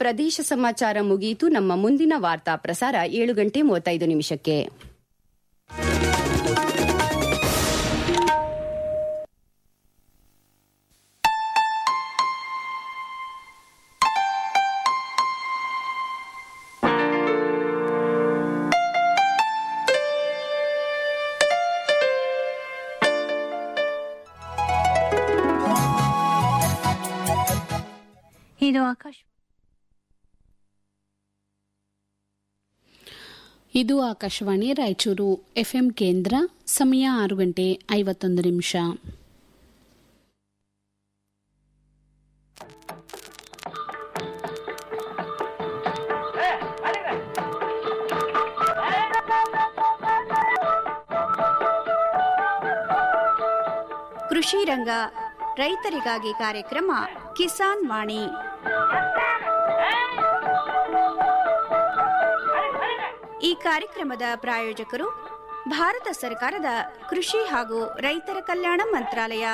ಪ್ರದೇಶ ಸಮಾಚಾರ ಮುಗಿಯಿತು ನಮ್ಮ ಮುಂದಿನ ವಾರ್ತಾ ಪ್ರಸಾರ ಏಳು ಗಂಟೆ ಮೂವತ್ತೈದು ನಿಮಿಷಕ್ಕೆ ಇದು ಆಕಾಶ ಇದು ಆಕಾಶವಾಣಿ ರಾಯಚೂರು ಎಫ್ಎಂ ಕೇಂದ್ರ ಸಮಯ ಆರು ಗಂಟೆ ಐವತ್ತೊಂದು ನಿಮಿಷ ಕೃಷಿ ರಂಗ ರೈತರಿಗಾಗಿ ಕಾರ್ಯಕ್ರಮ ಕಿಸಾನ್ ವಾಣಿ ಈ ಕಾರ್ಯಕ್ರಮದ ಪ್ರಾಯೋಜಕರು ಭಾರತ ಸರ್ಕಾರದ ಕೃಷಿ ಹಾಗೂ ರೈತರ ಕಲ್ಯಾಣ ಮಂತ್ರಾಲಯ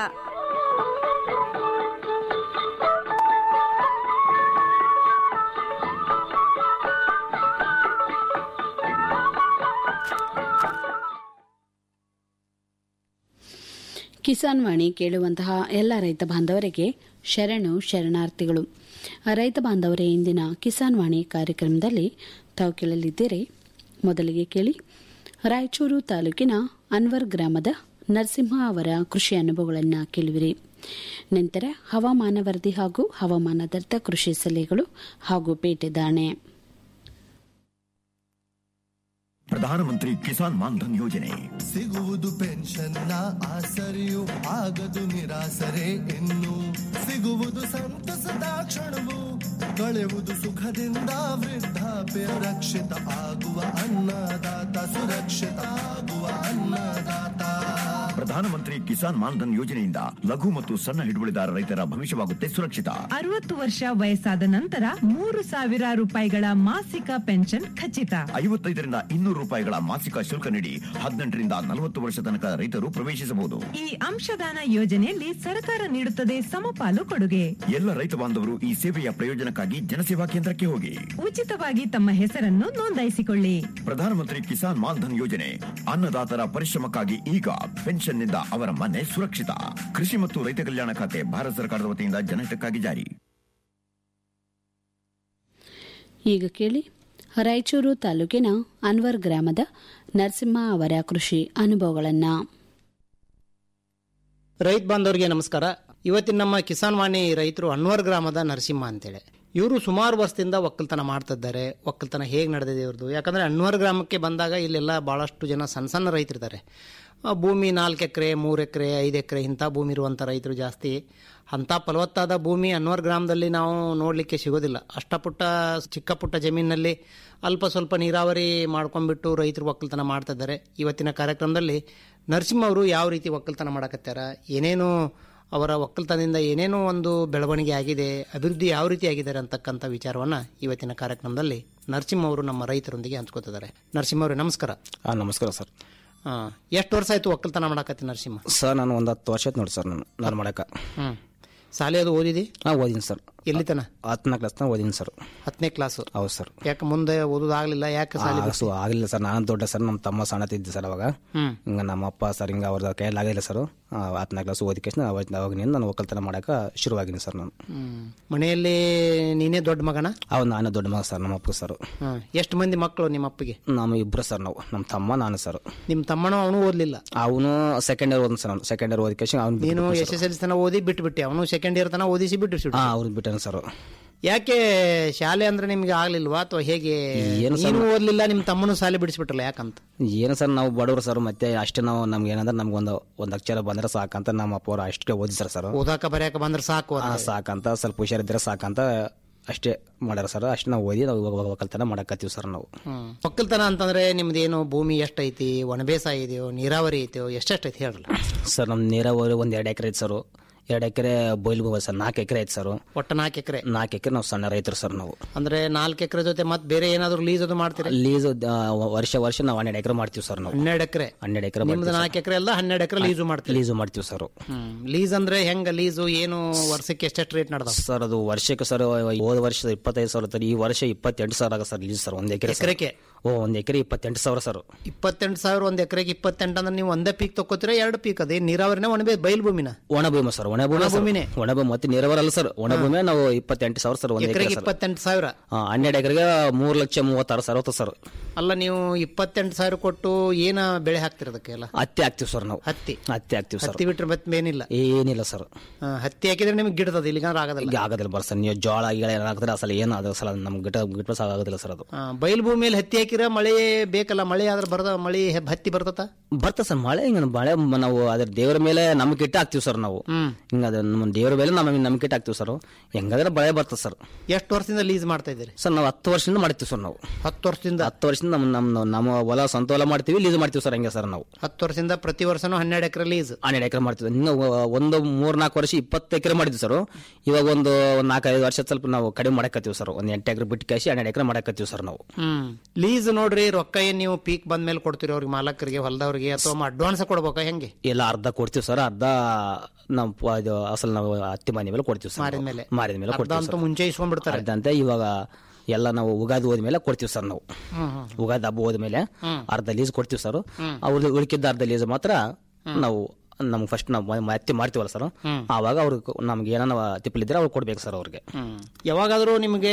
ಕಿಸಾನ್ ವಾಣಿ ಕೇಳುವಂತಹ ಎಲ್ಲ ರೈತ ಬಾಂಧವರಿಗೆ ಶರಣು ಶರಣಾರ್ಥಿಗಳು ರೈತ ಬಾಂಧವರೇ ಇಂದಿನ ಕಿಸಾನ್ ವಾಣಿ ಕಾರ್ಯಕ್ರಮದಲ್ಲಿ ತಾವು ಕೇಳಲಿದ್ದೀರಿ ಮೊದಲಿಗೆ ಕೇಳಿ ರಾಯಚೂರು ತಾಲೂಕಿನ ಅನ್ವರ್ ಗ್ರಾಮದ ನರಸಿಂಹ ಅವರ ಕೃಷಿ ಅನುಭವಗಳನ್ನು ಕೇಳುವಿರಿ ನಂತರ ಹವಾಮಾನ ವರದಿ ಹಾಗೂ ಹವಾಮಾನಾಧಾರಿತ ಕೃಷಿ ಸಲಹೆಗಳು ಹಾಗೂ ಪೇಟೆ ದಾಣೆ ಪ್ರಧಾನಮಂತ್ರಿ ಕಿಸಾನ್ ಮಾನ್ಧನ್ ಯೋಜನೆ ಸಿಗುವುದು ಪೆನ್ಷನ್ನ ಆಸರೆಯು ಆಗದು ನಿರಾಸರೆ ಇನ್ನು ಸಿಗುವುದು ಸಂತಸದ ಕ್ಷಣವು ಕಳೆಯುವುದು ಸುಖದಿಂದ ವೃದ್ಧಾಪ್ಯ ರಕ್ಷಿತ ಆಗುವ ಅನ್ನದಾತ ಸುರಕ್ಷಿತ ಆಗುವ ಅನ್ನದಾತ ಪ್ರಧಾನಮಂತ್ರಿ ಕಿಸಾನ್ ಮಾನ್ಧನ್ ಯೋಜನೆಯಿಂದ ಲಘು ಮತ್ತು ಸಣ್ಣ ಹಿಡುವಳಿದಾರ ರೈತರ ಭವಿಷ್ಯವಾಗುತ್ತೆ ಸುರಕ್ಷಿತ ಅರವತ್ತು ವರ್ಷ ವಯಸ್ಸಾದ ನಂತರ ಮೂರು ಸಾವಿರ ರೂಪಾಯಿಗಳ ಮಾಸಿಕ ಪೆನ್ಷನ್ ಖಚಿತ ಐವತ್ತೈದರಿಂದ ಇನ್ನೂರು ರೂಪಾಯಿಗಳ ಮಾಸಿಕ ಶುಲ್ಕ ನೀಡಿ ಹದಿನೆಂಟರಿಂದ ನಲವತ್ತು ವರ್ಷ ತನಕ ರೈತರು ಪ್ರವೇಶಿಸಬಹುದು ಈ ಅಂಶದಾನ ಯೋಜನೆಯಲ್ಲಿ ಸರ್ಕಾರ ನೀಡುತ್ತದೆ ಸಮಪಾಲು ಕೊಡುಗೆ ಎಲ್ಲ ರೈತ ಬಾಂಧವರು ಈ ಸೇವೆಯ ಪ್ರಯೋಜನಕ್ಕಾಗಿ ಜನಸೇವಾ ಕೇಂದ್ರಕ್ಕೆ ಹೋಗಿ ಉಚಿತವಾಗಿ ತಮ್ಮ ಹೆಸರನ್ನು ನೋಂದಾಯಿಸಿಕೊಳ್ಳಿ ಪ್ರಧಾನಮಂತ್ರಿ ಕಿಸಾನ್ ಮಾನ್ಧನ್ ಯೋಜನೆ ಅನ್ನದಾತರ ಪರಿಶ್ರಮಕ್ಕಾಗಿ ಈಗ ಪೆನ್ಷನ್ನಿಂದ ಅವರ ಮನೆ ಸುರಕ್ಷಿತ ಕೃಷಿ ಮತ್ತು ರೈತ ಕಲ್ಯಾಣ ಖಾತೆ ಭಾರತ ಸರ್ಕಾರದ ವತಿಯಿಂದ ಜನಹಿತಕ್ಕಾಗಿ ಜಾರಿ ಈಗ ಕೇಳಿ ರಾಯಚೂರು ತಾಲೂಕಿನ ಅನ್ವರ್ ಗ್ರಾಮದ ನರಸಿಂಹ ಅವರ ಕೃಷಿ ಅನುಭವಗಳನ್ನು ರೈತ ಬಾಂಧವರಿಗೆ ನಮಸ್ಕಾರ ಇವತ್ತಿನ ನಮ್ಮ ಕಿಸಾನ್ ವಾಣಿ ರೈತರು ಅನ್ವರ್ ಗ್ರಾಮದ ನರಸಿಂಹ ಅಂತೇಳಿ ಇವರು ಸುಮಾರು ವರ್ಷದಿಂದ ಒಕ್ಕಲ್ತನ ಮಾಡ್ತಿದ್ದಾರೆ ಒಕ್ಕಲ್ತನ ಹೇಗೆ ನಡೆದಿದೆ ಇವ್ರದ್ದು ಯಾಕಂದರೆ ಅನ್ವರ್ ಗ್ರಾಮಕ್ಕೆ ಬಂದಾಗ ಇಲ್ಲೆಲ್ಲ ಭಾಳಷ್ಟು ಜನ ಸಣ್ಣ ಸಣ್ಣ ರೈತರಿದ್ದಾರೆ ಆ, ಭೂಮಿ ನಾಲ್ಕು ಎಕರೆ ಮೂರು ಎಕರೆ ಐದು ಎಕರೆ ಇಂಥ ಭೂಮಿ ಇರುವಂಥ ರೈತರು ಜಾಸ್ತಿ ಅಂಥ ಫಲವತ್ತಾದ ಭೂಮಿ ಅನ್ವರ್ ಗ್ರಾಮದಲ್ಲಿ ನಾವು ನೋಡಲಿಕ್ಕೆ ಸಿಗೋದಿಲ್ಲ ಅಷ್ಟಪುಟ್ಟ ಚಿಕ್ಕ ಪುಟ್ಟ ಜಮೀನಿನಲ್ಲಿ ಅಲ್ಪ ಸ್ವಲ್ಪ ನೀರಾವರಿ ಮಾಡ್ಕೊಂಡ್ಬಿಟ್ಟು ರೈತರು ಒಕ್ಕಲ್ತನ ಮಾಡ್ತಾ ಇದ್ದಾರೆ ಇವತ್ತಿನ ಕಾರ್ಯಕ್ರಮದಲ್ಲಿ ನರಸಿಂಹ ಅವರು ಯಾವ ರೀತಿ ಒಕ್ಕಲ್ತನ ಮಾಡಕತ್ಯಾರ ಏನೇನು ಅವರ ಒಕ್ಕಲ್ತನದಿಂದ ಏನೇನೋ ಒಂದು ಬೆಳವಣಿಗೆ ಆಗಿದೆ ಅಭಿವೃದ್ಧಿ ಯಾವ ರೀತಿ ಆಗಿದ್ದಾರೆ ಅಂತಕ್ಕಂಥ ವಿಚಾರವನ್ನು ಇವತ್ತಿನ ಕಾರ್ಯಕ್ರಮದಲ್ಲಿ ನರಸಿಂಹ ಅವರು ನಮ್ಮ ರೈತರೊಂದಿಗೆ ಹಂಚ್ಕೋತಿದ್ದಾರೆ ನರಸಿಂಹ ಅವರೇ ನಮಸ್ಕಾರ ಹಾಂ ನಮಸ್ಕಾರ ಸರ್ ಎಷ್ಟು ವರ್ಷ ಆಯ್ತು ಒಕ್ಕಲ್ತನ ಮಾಡಕತ್ತಿ ನರಸಿಂಹ ಸರ್ ನಾನು ಒಂದು ಹತ್ತು ವರ್ಷ ಆಯ್ತು ನೋಡಿ ಸರ್ ನಾನು ನಾನು ಮಾಡಕ್ಕೆ ಹ್ಞೂ ಶಾಲೆ ಅದು ಓದಿದಿ ಹಾಂ ಓದಿನಿ ಸರ್ ಎಲ್ಲಿ ತನ ಹತ್ತನೇ ಕ್ಲಾಸ್ನ ಓದಿನಿ ಸರ್ ಹತ್ತನೇ ಕ್ಲಾಸು ಹೌದು ಸರ್ ಯಾಕೆ ಮುಂದೆ ಓದೋದಾಗಲಿಲ್ಲ ಯಾಕೆ ಶಾಲೆ ಆ, ಸೊ ಆಗಲಿಲ್ಲ ಸರ್ ನಾನು ದೊಡ್ಡ ಸರ್ ನಮ್ಮ ತಮ್ಮ ಸಣ್ಣತಿದ್ದೆ ಸರ್ ಅವಾಗ ಹ್ಮ್. ಹಿಂಗೆ ನಮ್ಮ ಅಪ್ಪ ಸರ್ ಹಿಂಗೆ ಅವ್ರದ್ದು ಕೈಯಲ್ಲಿ ಆಗಿಲ್ಲ ಸರ್ ಹತ್ತನೇ ಕ್ಲಾಸ್ ಓದಿ ಕೇಸ್ ಅವಾಗ ಅವಾಗಿನಿಂದ ನಾನು ಒಕ್ಕಲ್ತನ ಮಾಡಕ್ಕೆ ಶುರುವಾಗಿನಿ ಸರ್ ನಾನು ಹ್ಮ್. ಮನೆಯಲ್ಲಿ ನೀನೇ ದೊಡ್ಡ ಮಗನ ಅವಾಗ ನಾನು ದೊಡ್ಡ ಮಗ ಸರ್ ನಮ್ಮ ಅಪ್ಪ ಸರ್ ಹ್ಮ್. ಎಷ್ಟು ಮಂದಿ ಮಕ್ಕಳು ನಿಮ್ಮ ಅಪ್ಪಗೆ ನಮ್ಮ ಇಬ್ಬರು ಸರ್ ನಾವು ನಮ್ಮ ತಮ್ಮ ನಾನು ಸರ್ ನಿಮ್ಮ ತಮ್ಮನೂ ಅವನು ಓದಲಿಲ್ಲ ಅವನು ಸೆಕೆಂಡ್ ಇಯರ್ ಓದ್ ಸರ್ ನಾನು ಸೆಕೆಂಡ್ ಇಯರ್ ಓದಿ ಕೇಸ್ ಅವ್ನು ನೀನು ಎಸ್ ಎಸ್ ಎಲ್ ಸಿ ತನ ಓದಿ ಬಿಟ್ಟು ಬಿಟ್ಟೆ ಅವನು ಸೆಕೆಂಡ್ ಇಯರ್ ತನ ಓದಿಸಿ ಬಿಟ್ಟು ಹಾಂ ಅವ್ರದ್ದು ಬಿಟ್ಟಾನೆ ಸರ್ ಯಾಕೆ ಶಾಲೆ ಅಂದ್ರೆ ನಿಮ್ಗೆ ಆಗ್ಲಿಲ್ವಾ ಅಥವಾ ಹೇಗೆ ಏನು ಸರ್ ನೀನು ಓದ್ಲಿಲ್ಲ ನಿಮ್ಮ ತಮ್ಮನು ಶಾಲೆ ಬಿಡಿಸ್ಬಿಟ್ರಲ್ಲ ಯಾಕಂತ ಏನು ಸರ್ ನಾವು ಬಡವರು ಸರ್ ಮತ್ತೆ ಅಷ್ಟೇ ನಾವು ನಮ್ಗೆ ಏನಂದ್ರೆ ನಮ್ಗೆ ಒಂದು ಒಂದು ಅಕ್ಷರ ಬಂದ್ರೆ ಸಾಕಂತ ನಮ್ಮ ಅಪ್ಪ ಅವರು ಅಷ್ಟೇ ಓದಿಸ್ತಾರೆ ಸರ್ ಓದಾಕ ಬರೆಯಕ ಬಂದ್ರೆ ಸಾಕು ಅಂತ. ಆ, ಸಾಕಂತ ಸ್ವಲ್ಪ ಹುಷಾರಿದ್ರೆ ಸಾಕಂತ ಅಷ್ಟೇ ಮಾಡ್ಯಾರ ಸರ್ ಅಷ್ಟೇ ನಾವು ಓದಿ ನಾವು ಇವಾಗ ಒಕ್ಕಲ್ತನ ಮಾಡಕತ್ತೀವಿ ಸರ್ ನಾವು ಹ್ಮ್. ಒಕ್ಕಲ್ತನ ಅಂತಂದ್ರೆ ನಿಮ್ದೇನು ಭೂಮಿ ಎಷ್ಟೈತಿ ಒಣಬೇಸಾಯ ಇದೆಯೋ ನೀರಾವರಿ ಐತೆಯೋ ಎಷ್ಟೆಷ್ಟೈತಿ ಹೇಳ್ರಲ್ಲ ಸರ್ ನಮ್ಮ ನೀರಾವರಿ ಒಂದು ಎರಡು ಎಕರೆ ಐತೆ ಸರ್ ಎರಡು ಎಕರೆ ಬೈಲ್ ಭೂಮಿ ಸರ್ ನಾಲ್ಕು ಎಕರೆ ಐತೆ ಸರ್ ಒಟ್ಟು ನಾಲ್ಕು ಎಕರೆ ನಾಲ್ಕು ಎಕರೆ ನಾವು ಸಣ್ಣ ರೈತರು ಸರ್ ನಾವು ಅಂದ್ರೆ ನಾಲ್ಕು ಎಕರೆ ಜೊತೆ ಮತ್ತೆ ಬೇರೆ ಏನಾದ್ರು ಲೀಸ್ ಅದು ಮಾಡ್ತೀರಿ ಲೀಸ್ ವರ್ಷ ವರ್ಷ ನಾವು ಹನ್ನೆರಡು ಎಕರೆ ಮಾಡ್ತೀವಿ ಸರ್ ನಾವು ಹನ್ನೆರಡು ಎಕರೆ ಹನ್ನೆರಡು ಎಕರೆ ನಿಮ್ದು ನಾಲ್ಕು ಎಕರೆ ಎಲ್ಲ ಹನ್ನೆರಡು ಎಕರೆ ಲೀಸು ಮಾಡ್ತೀರಿ ಲೀಸು ಮಾಡ್ತೀವಿ ಸರ್ ಲೀಸ್ ಅಂದ್ರೆ ಹೆಂಗ ಲೀಸು ಏನು ವರ್ಷಕ್ಕೆ ಎಷ್ಟೆಷ್ಟು ರೇಟ್ ನಡೆದ ಸರ್ ಅದು ವರ್ಷಕ್ಕೆ ಸರ್ ಹೋದ ವರ್ಷ ಇಪ್ಪತ್ತೈದು ಸಾವಿರ ಇತ್ತು. ಈ ವರ್ಷ ಇಪ್ಪತ್ತೆಂಟು ಸಾವಿರ ಆಗ ಸರ್ ಲೀಸ್ ಸರ್ ಒಂದು ಎಕರೆ ಸರ್. ಎಕರೆಗೆ ಓ ಒಂದು ಎಕರೆ ಇಪ್ಪತ್ತೆಂಟು ಸಾವಿರ ಸರ್ ಇಪ್ಪತ್ತೆಂಟು ಸಾವಿರ ಒಂದ್ ಎಕರೆಗೆ ಇಪ್ಪತ್ತೆಂಟು ಅಂದ್ರೆ ನೀವು ಒಂದೇ ಪೀಕ್ ತಗೋತೀರಾ ಎರಡು ಪೀಕ್ ಅದೇ ನೀರಾವರಿನ ಒಣಬೆ ಬಯಲು ಭೂಮಿನ ಒಣ ಭೂಮಿ ಸರ್ ಒಣ ಭೂಮಿ ಒಣ ಸರ್. ಭೂಮಿನೇ? ಒಣ ಭೂಮಿ ಮತ್ತೆ ನೀರಾವರಿ ಅಲ್ಲ ಸರ್ ಒಣ ಭೂಮಿ ನಾವು ಇಪ್ಪತ್ತೆಂಟು ಸಾವಿರ ಸರ್ ಒಂದು ಎಕರೆ ಎಕರೆಗೆ ಸರ್ ಇಪ್ಪತ್ತೆಂಟು ಸಾವಿರ ಹಾ, ಹನ್ನೆರಡು ಎಕರೆಗೆ ಮೂರು ಲಕ್ಷ ಮೂವತ್ತಾರು ಸಾವಿರ ಹೋಗ್ತದೆ ಸರ್ ಅಲ್ಲ ನೀವು ಇಪ್ಪತ್ತೆಂಟು ಸಾವಿರ ಕೊಟ್ಟು ಏನ ಬೆಳೆ ಹಾಕ್ತಿರ ಅದಕ್ಕೆಲ್ಲ ಹತ್ತಿ ಹಾಕ್ತಿವಿ ಸರ್ ನಾವು ಹತ್ತಿ ಹತ್ತಿ ಹಾಕ್ತಿವಿ ಸರ್ ಹತ್ತಿ ಬಿಟ್ರೆ ಮತ್ತೆ ಏನಿಲ್ಲ ಏನಿಲ್ಲ ಸರ್ ಆ, ಹತ್ತಿ ಹಾಕಿದ್ರೆ ನಿಮ್ಗೆ ಗಿಡದ ಇಲ್ಲಿಗಂದ್ರೆ ಆಗೋದಿಲ್ಲ ಈಗ ಆಗೋದಿಲ್ಲ ಬರ್ ಸರ್ ನೀವು ಜೋಳ ಗಿಳ ಏನ್ ಹಾಕಿದ್ರೆ ಅಸಲ ಏನು ಅದು ಸಲ ನಮ್ಗೆ ಗಿಟ ಗಿಟ್ಟ ಆಗೋದಿಲ್ಲ ಸರ್ ಅದು ಆ, ಬಯಲು ಭೂಮಿಯಲ್ಲಿ ಹತ್ತಿ ಹಾಕಿರ ಮಳೆ ಬೇಕಲ್ಲ ಮಳೆ ಆದ್ರೆ ಬರದ ಮಳೆ ಹೆ- ಹತ್ತಿ ಬರ್ತತ ಬರ್ತದೆ ಸರ್ ಮಳೆ ಹಿಂಗ ಮಳೆ ಮ- ನಾವು ಅದ್ರ ದೇವರ ಮೇಲೆ ನಮ್ಗೆ ಇಟ್ಟು ಹಾಕ್ತಿವಿ ಸರ್ ನಾವು ಹಿಂಗ ಅದ ನಮ್ಮ ದೇವರ ಮೇಲೆ ನಮಗೆ ನಮ್ಗೆ ಇಟ್ಟು ಹಾಕ್ತಿವಿ ಸರ್ ಹೆಂಗಾದ್ರೆ ಮಳೆ ಬರ್ತದೆ ಸರ್ ಎಷ್ಟು ವರ್ಷದಿಂದ ಲೀಸ್ ಮಾಡ್ತಾ ಇದ್ದೀರಿ ಸರ್ ನಾವು ಹತ್ತು ವರ್ಷದಿಂದ ಮಾಡ್ತೀವಿ ಸರ್ ನಾವು ಹತ್ತು ವರ್ಷದಿಂದ ಹತ್ತು ವರ್ಷದಿಂದ ನಮ್ಮ ನಮ್ಮ ನಮ್ಮ ಹೊಲ ಸ್ವಂತ ಹೊಲ ಮಾಡ್ತೀವಿ ಲೀಸ್ ಮಾಡ್ತೀವಿ ಸರ್ ಹಂಗೆ ಸರ್ ನಾವು ಹತ್ತು ವರ್ಷದಿಂದ ಪ್ರತಿ ವರ್ಷನೂ ಹನ್ನೆರಡು ಎಕರೆ ಲೀಸ್ ಹನ್ನೆರಡು ಎಕರೆ ಮಾಡ್ತೀವಿ ಇನ್ನು ಒಂದು ಮೂರ್ ನಾಲ್ಕು ವರ್ಷ ಇಪ್ಪತ್ತು ಎಕರೆ ಮಾಡಿದ್ವಿ ಸರ್ ಇವಾಗ ಒಂದು ಒಂದು ನಾಲ್ಕೈದು ವರ್ಷ ಸ್ವಲ್ಪ ನಾವು ಕಡಿಮೆ ಮಾಡಕತ್ತೀವಿ ಸರ್ ಒಂದು ಎಂಟು ಎಕರೆ ಬಿಟ್ಟು ಕಾಯಿಸಿ ಹನ್ನೆರಡು ಎಕರೆ ಮಾಡಕತ್ತೀವಿ ಸರ್ ನಾವು ಹ್ಮ್ ಲೀಸ್ ನೋಡ್ರಿ ರೊಕ್ಕ ಏನ್ ನೀವು ಪೀಕ್ ಬಂದ ಮೇಲೆ ಕೊಡ್ತೀರಿ ಅವ್ರಿಗೆ ಮಾಲಕರಿಗೆ ಹೊಲದವ್ರಿಗೆ ಅಥವಾ ಅಡ್ವಾನ್ಸ್ ಕೊಡ್ಬೇಕಾ ಹೆಂಗೆ ಎಲ್ಲ ಅರ್ಧ ಕೊಡ್ತೀವಿ ಸರ್ ಅರ್ಧ ನಾವು ಪ- ಇದು ಅಸಲು ನಾವು ಹತ್ತಿ ಮನೆ ಮೇಲೆ ಕೊಡ್ತೀವಿ ಸರ್ ಮಾರಿದ ನಾವು. ಮೇಲೆ ಮಾರಿದ ಮೇಲೆ ಅರ್ಧ ಕೊಡ್ತೀವಿ ಅಂತೂ ಸರ್ ಮುಂಚೆ ಇಸ್ಕೊಂಡ್ಬಿಡ್ತಾರೆ ಅರ್ಧ ಅಂತ ಇವಾಗ ಎಲ್ಲ ನಾವು ಉಗಾದಿ ಹೋದ್ಮೇಲೆ ಕೊಡ್ತೀವಿ ಸರ್ ನಾವು ಉಗಾದಿ ಹಬ್ಬ ಹೋದ್ಮೇಲೆ ಅರ್ಧ ಲೀಸ್ ಕೊಡ್ತೀವಿ ಸರ್ ಅವ್ರದ್ದು ಉಳಿಕಿದ್ದ ಅರ್ಧ ಲೀಸ್ ಮಾತ್ರ ನಾವು ನಮ್ಗೆ ಫಸ್ಟ್ ನಾವು ಮ- ಹತ್ತಿ ಮಾಡ್ತೀವಲ್ಲ ಸರ್ ಆವಾಗ ಅವ್ರಿಗೆ ನಮ್ಗೆ ಏನಾನ ತಿಪ್ಪಲಿದ್ರೆ ಅವ್ರು ಕೊಡ್ಬೇಕು ಸರ್ ಅವ್ರಿಗೆ ಯಾವಾಗಾದ್ರೂ ನಿಮಗೆ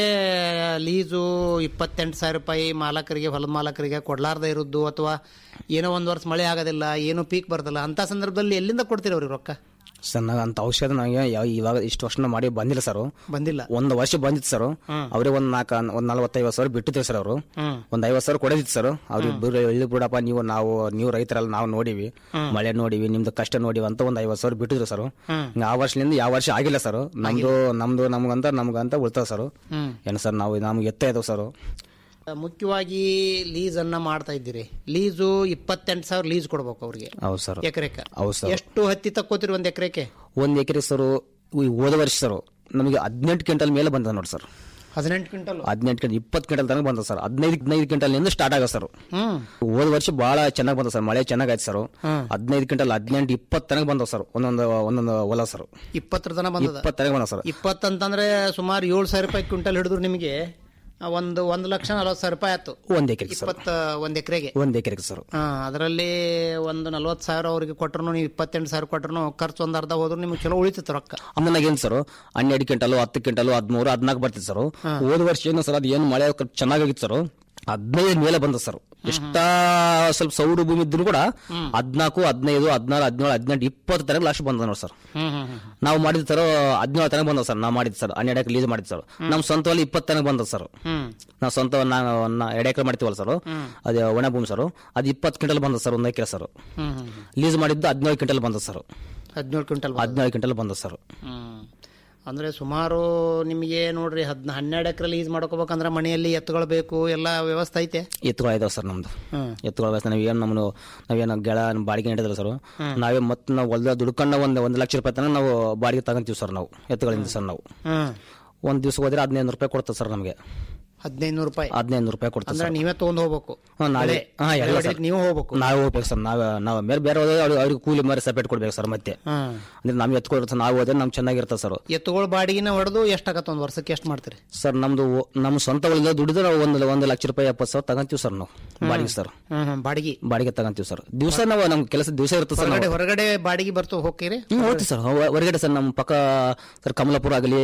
ಲೀಸು ಇಪ್ಪತ್ತೆಂಟು ಸಾವಿರ ರೂಪಾಯಿ ಮಾಲಕರಿಗೆ ಹೊಲದ ಮಾಲಕರಿಗೆ ಕೊಡ್ಲಾರ್ದ ಇರುದ್ದು ಅಥವಾ ಏನೋ ಒಂದು ವರ್ಷ ಮಳೆ ಆಗೋದಿಲ್ಲ ಏನೋ ಪೀಕ್ ಬರ್ತಲ್ಲ ಅಂತ ಸಂದರ್ಭದಲ್ಲಿ ಎಲ್ಲಿಂದ ಕೊಡ್ತೀರಿ ಅವ್ರಿಗೆ ರೊಕ್ಕ ಸರ್ ನಾವು ಅಂತ ಔಷಧ ನನಗೆ ಯಾವ- ಇವಾಗ ಇಷ್ಟು ವರ್ಷ ಮಾಡಿ ಬಂದಿಲ್ಲ ಸರ್ ಬಂದಿಲ್ಲ ಒಂದು ವರ್ಷ ಬಂದಿತ್ತು ಸರ್ ಅವ್ರಿಗೆ ಒಂದ್ ನಾಲ್ಕು ಒಂದ್ ನಲ್ವತ್ತೈವತ್ತು ಸಾವಿರ ಬಿಟ್ಟಿದ್ರು ಸರ್ ಅವರು ಒಂದ್ ಐವತ್ತು ಸಾವಿರ ಕೊಡೋದಿತ್ತು ಸರ್ ಅವ್ರಿಗೆ ಬಿಡು ಇಲ್ಲಿ ಬಿಡಪ್ಪ ನೀವು ನಾವು ನೀವು ರೈತರಲ್ಲ ನಾವು ನೋಡಿವಿ ಮಳೆ ನೋಡಿವಿ ನಿಮ್ದು ಕಷ್ಟ ನೋಡಿವಿ ಅಂತ ಒಂದ್ ಐವತ್ತು ಸಾವಿರ ಬಿಟ್ಟಿದ್ರು ಸರ್ ಆ ವರ್ಷದಿಂದ ಯಾವ ವರ್ಷ ಆಗಿಲ್ಲ ಸರ್ ನಮ್ದು ನಮ್ದು ನಮ್ಗಂತ ನಮ್ಗಂತ ಉಳ್ತಾವ ಸರ್ ಏನು ಸರ್ ನಾವು ನಮ್ಗೆ ಎತ್ತ ಇದಾವ ಸರ್ ಮುಖ್ಯವಾಗಿ ಲೀಸ್ ಅನ್ನ ಮಾಡ್ತಾ ಇದ್ದೀರಿ ಲೀಸು ಇಪ್ಪತ್ತೆಂಟು ಸಾವಿರ ಲೀಸ್ ಕೊಡ್ಬೇಕು ಅವ್ರಿಗೆ ಹೌದು ಸರ್ ಎಕರೆಕ ಹೌದು ಸರ್ ಎಷ್ಟು ಹತ್ತಿ ತಕ್ಕೋತೀರಿ ಒಂದ್ ಎಕರೆಕೆ ಒಂದ್ ಎಕರೆ ಸರ್ ಹೋದ ವರ್ಷ ಸರ್ ನಮಗೆ ಹದಿನೆಂಟು ಕ್ವಿಂಟಲ್ ಮೇಲೆ ಬಂದ ನೋಡಿ ಸರ್ ಹದಿನೆಂಟು ಕ್ವಿಂಟಲ್ ಹದಿನೆಂಟು ಕ್ವಿಂಟಲ್ ಇಪ್ಪತ್ತು ಕ್ವಿಂಟಲ್ ತನಕ ಬಂದ ಸರ್ ಹದಿನೈದು ಹದಿನೈದು ಕ್ವಿಂಟಲ್ ಸ್ಟಾರ್ಟ್ ಆಗ ಸರ್ ಹ್ಮ್ ಹೋದ ವರ್ಷ ಬಹಳ ಚೆನ್ನಾಗಿ ಬಂದ ಸರ್ ಮಳೆ ಚೆನ್ನಾಗಾಯ್ತು ಸರ್ ಹದಿನೈದು ಕ್ವಿಂಟಲ್ ಹದಿನೆಂಟು ಇಪ್ಪತ್ತು ತನಕ ಬಂದವು ಸರ್ ಒಂದೊಂದು ಒಂದೊಂದು ಹೊಲ ಸರ್ ಇಪ್ಪತ್ತರ ತನ ಬಂದದ ಇಪ್ಪತ್ತು ತನಕ ಬಂದ ಸರ್ ಇಪ್ಪತ್ತಂತಂದ್ರೆ ಸುಮಾರು ಏಳು ಸಾವಿರ ರೂಪಾಯಿ ಕ್ವಿಂಟಲ್ ಹಿಡಿದ್ರು ನಿಮಗೆ ಆ, ಒಂದು ಒಂದು ಲಕ್ಷ ನಲವತ್ತು ಸಾವಿರ ರೂಪಾಯಿ ಆಯ್ತು ಒಂದ್ ಎಕರೆಗೆ ಸರ್ ಇಪ್ಪತ್ತ ಒಂದ್ ಎಕರೆಗೆ ಒಂದ್ ಎಕರೆಗೆ ಸರ್ ಹಾ ಅದರಲ್ಲಿ ಒಂದು ನಲ್ವತ್ತು ಸಾವಿರ ಅವ್ರಿಗೆ ಕೊಟ್ರು ನೀವು ಇಪ್ಪತ್ತೆಂಟು ಸಾವಿರ ಕೊಟ್ರು ಖರ್ಚು ಒಂದು ಅರ್ಧ ಹೋದ್ರು ನಿಮ್ಗೆ ಚಲೋ ಉಳಿತಿತ್ತು ರೊಕ್ಕ ಆಮೇಲೆ ಏನ್ ಸರ್ ಹನ್ನೆರಡು ಕ್ವಿಂಟಲ್ ಹತ್ತು ಕ್ವಿಂಟಲ್ ಹದಿಮೂರು ಹದಿನಾಲ್ಕು ಬರ್ತಿತ್ತು ಸರ್ ಹೋದ ವರ್ಷ ಏನು ಸರ್ ಅದು ಏನು ಮಳೆ ಚೆನ್ನಾಗಿತ್ತು ಸರ್ ಹದಿನೈದು ಮೇಲೆ ಬಂದ ಸರ್ ಎಷ್ಟ ಸ್ವಲ್ಪ ಸೌಡು ಭೂಮಿ ಇದ್ರು ಕೂಡ ಹದಿನಾಲ್ಕು ಹದಿನೈದು ಹದಿನಾರು ಹದಿನೇಳು ಹದಿನೆಂಟು ಇಪ್ಪತ್ತು ತನಕ ಲಾಸ್ಟ್ ಬಂದ ನೋಡಿ ಸರ್ ನಾವು ಮಾಡಿದ ಸರ್ ಹದಿನೇಳು ತನಕ ಬಂದ ಸರ್ ನಾವು ಮಾಡಿದ್ ಸರ್ ಹನ್ನೆರಡು ಎಕರೆ ಲೀಸ್ ಮಾಡಿದ್ ಸರ್ ನಮ್ಮ ಸ್ವಂತ ಹೊಲ ಇಪ್ಪತ್ತು ತನಕ ಬಂದ ಸರ್ ನಾವು ಸ್ವಂತ ನಾವು ಎರಡು ಎಕರೆ ಮಾಡ್ತೀವಲ್ಲ ಸರ್ ಅದೇ ಒಣ ಭೂಮಿ ಸರ್ ಅದು ಇಪ್ಪತ್ತು ಕ್ವಿಂಟಲ್ ಬಂದ ಸರ್ ಒಂದು ಎಕರೆ ಸರ್ ಲೀಸ್ ಮಾಡಿದ್ದು ಹದಿನೇಳು ಕ್ವಿಂಟಲ್ ಬಂದ ಸರ್ ಹದಿನೇಳು ಕ್ವಿಂಟಲ್ ಹದಿನೇಳು ಕ್ವಿಂಟಲ್ ಬಂದ ಸರ್ ಹ್ಮ್ ಅಂದ್ರೆ ಸುಮಾರು ನಿಮಗೆ ನೋಡ್ರಿ ಹದ್ ಹನ್ನೆರಡು ಎಕರೆ ಲೀಸ್ ಮಾಡ್ಕೋಬೇಕಂದ್ರೆ ಮನೆಯಲ್ಲಿ ಎತ್ತುಗಳು ಬೇಕು ಎಲ್ಲ ವ್ಯವಸ್ಥೆ ಐತೆ ಎತ್ತುಗಳು ಇದಾವೆ ಸರ್ ನಮ್ದು ಹ್ಮ್. ಎತ್ತುಗಳ ವ್ಯವಸ್ಥೆ ನಾವೇನು ನಮ್ಮನ್ನು ನಾವೇನು ಗೆಳ ಬಾಡಿಗೆ ನೀಡಿದ್ರೆ ಸರ್ ನಾವೇ ಮತ್ತೆ ನಾವು ಹೊಲ್ದ ದುಡ್ಕೊಂಡು ಒಂದು ಒಂದು ಲಕ್ಷ ರೂಪಾಯಿ ತನಕ ನಾವು ಬಾಡಿಗೆ ತಗೊಂತೀವಿ ಸರ್ ನಾವು ಎತ್ತುಗಳಿಂದ ಸರ್ ನಾವು ಹ್ಮ್ ಒಂದು ದಿವಸ ಹೋದ್ರೆ ಹದಿನೈದು ರೂಪಾಯಿ ಕೊಡ್ತದೆ ಸರ್ ನಮಗೆ ಹದಿನೈದು ರೂಪಾಯಿ ಹದಿನೈದು ರೂಪಾಯಿ ಕೊಡ್ತದೆ ಅಂದ್ರೆ ಸರ್ ನೀವೇ ತಗೊಂಡ್ ಹೋಗ್ಬೇಕು ಹಾ, ನಾವೇ ಬೆಳೆ- ಹಾ, ಬೆಳೆ ಎಲ್ಲ ಹೊಡಿಲಿಕ್ಕೆ ಸರ್. ನೀವು ಹೋಗ್ಬೇಕು ನಾವೇ ಹೋಗ್ಬೇಕು ಸರ್ ನಾವೇ ನಾವು ಬೇರೆ ಬೇರೆ ಹೋದ್ರೆ ಅವ್ರಿಗೆ ಅವ್ರಿಗೆ ಕೂಲಿ ಮಾರಿ ಸಪರೇಟ್ ಕೊಡ್ಬೇಕು ಸರ್ ಮತ್ತೆ ಹ್ಮ್ ಅಂದ್ರೆ ನಮ್ಗೆ ಎತ್ಕೊಡ್ತಾರೆ ನಾವು ಹೋದ್ರೆ ನಮ್ಗೆ ಚೆನ್ನಾಗಿರ್ತದೆ ಸರ್ ಎತ್ತುಗಳು ಬಾಡಿಗೆನ ಹೊಡೆದು ಎಷ್ಟಾಗತ್ತೆ ಒಂದು ವರ್ಷಕ್ಕೆ ಎಷ್ಟು ಮಾಡ್ತೀರಿ ಸರ್ ನಮ್ದು ಒ- ನಮ್ಮ ಸ್ವಂತ ಹೊಲದ ದುಡಿದ್ರೆ ನಾವು ಒಂದು ಒಂದು ಲಕ್ಷ ರೂಪಾಯಿ ಎಪ್ಪತ್ತು ಸಾವಿರ ತಗೊಂತೀವಿ ಸರ್ ನಾವು ಬಾಡಿಗೆ ಸರ್ ಹ್ಮ್ ಹ್ಮ್ ಬಾಡಿಗೆ ಬಾಡಿಗೆ ತಗೊಂತೀವಿ ಸರ್ ದಿವಸ ನಾವು ನಮ್ಗೆ ಕೆಲಸ ದಿವಸ ಇರುತ್ತೆ ಸರ್ ಹೊರಗಡೆ ನಾವು ಹೊರಗಡೆ ಬಾಡಿಗೆ ಬರ್ತು ಹೋಗ್ತೀರಿ ಹ್ಮ್ ಹೋಗ್ತೀವಿ ಸರ್ ಹೊ- ಹೊರಗಡೆ ಸರ್ ನಮ್ಮ ಪಕ್ಕ ಸರ್ ಕಮಲಾಪುರ ಆಗಲಿ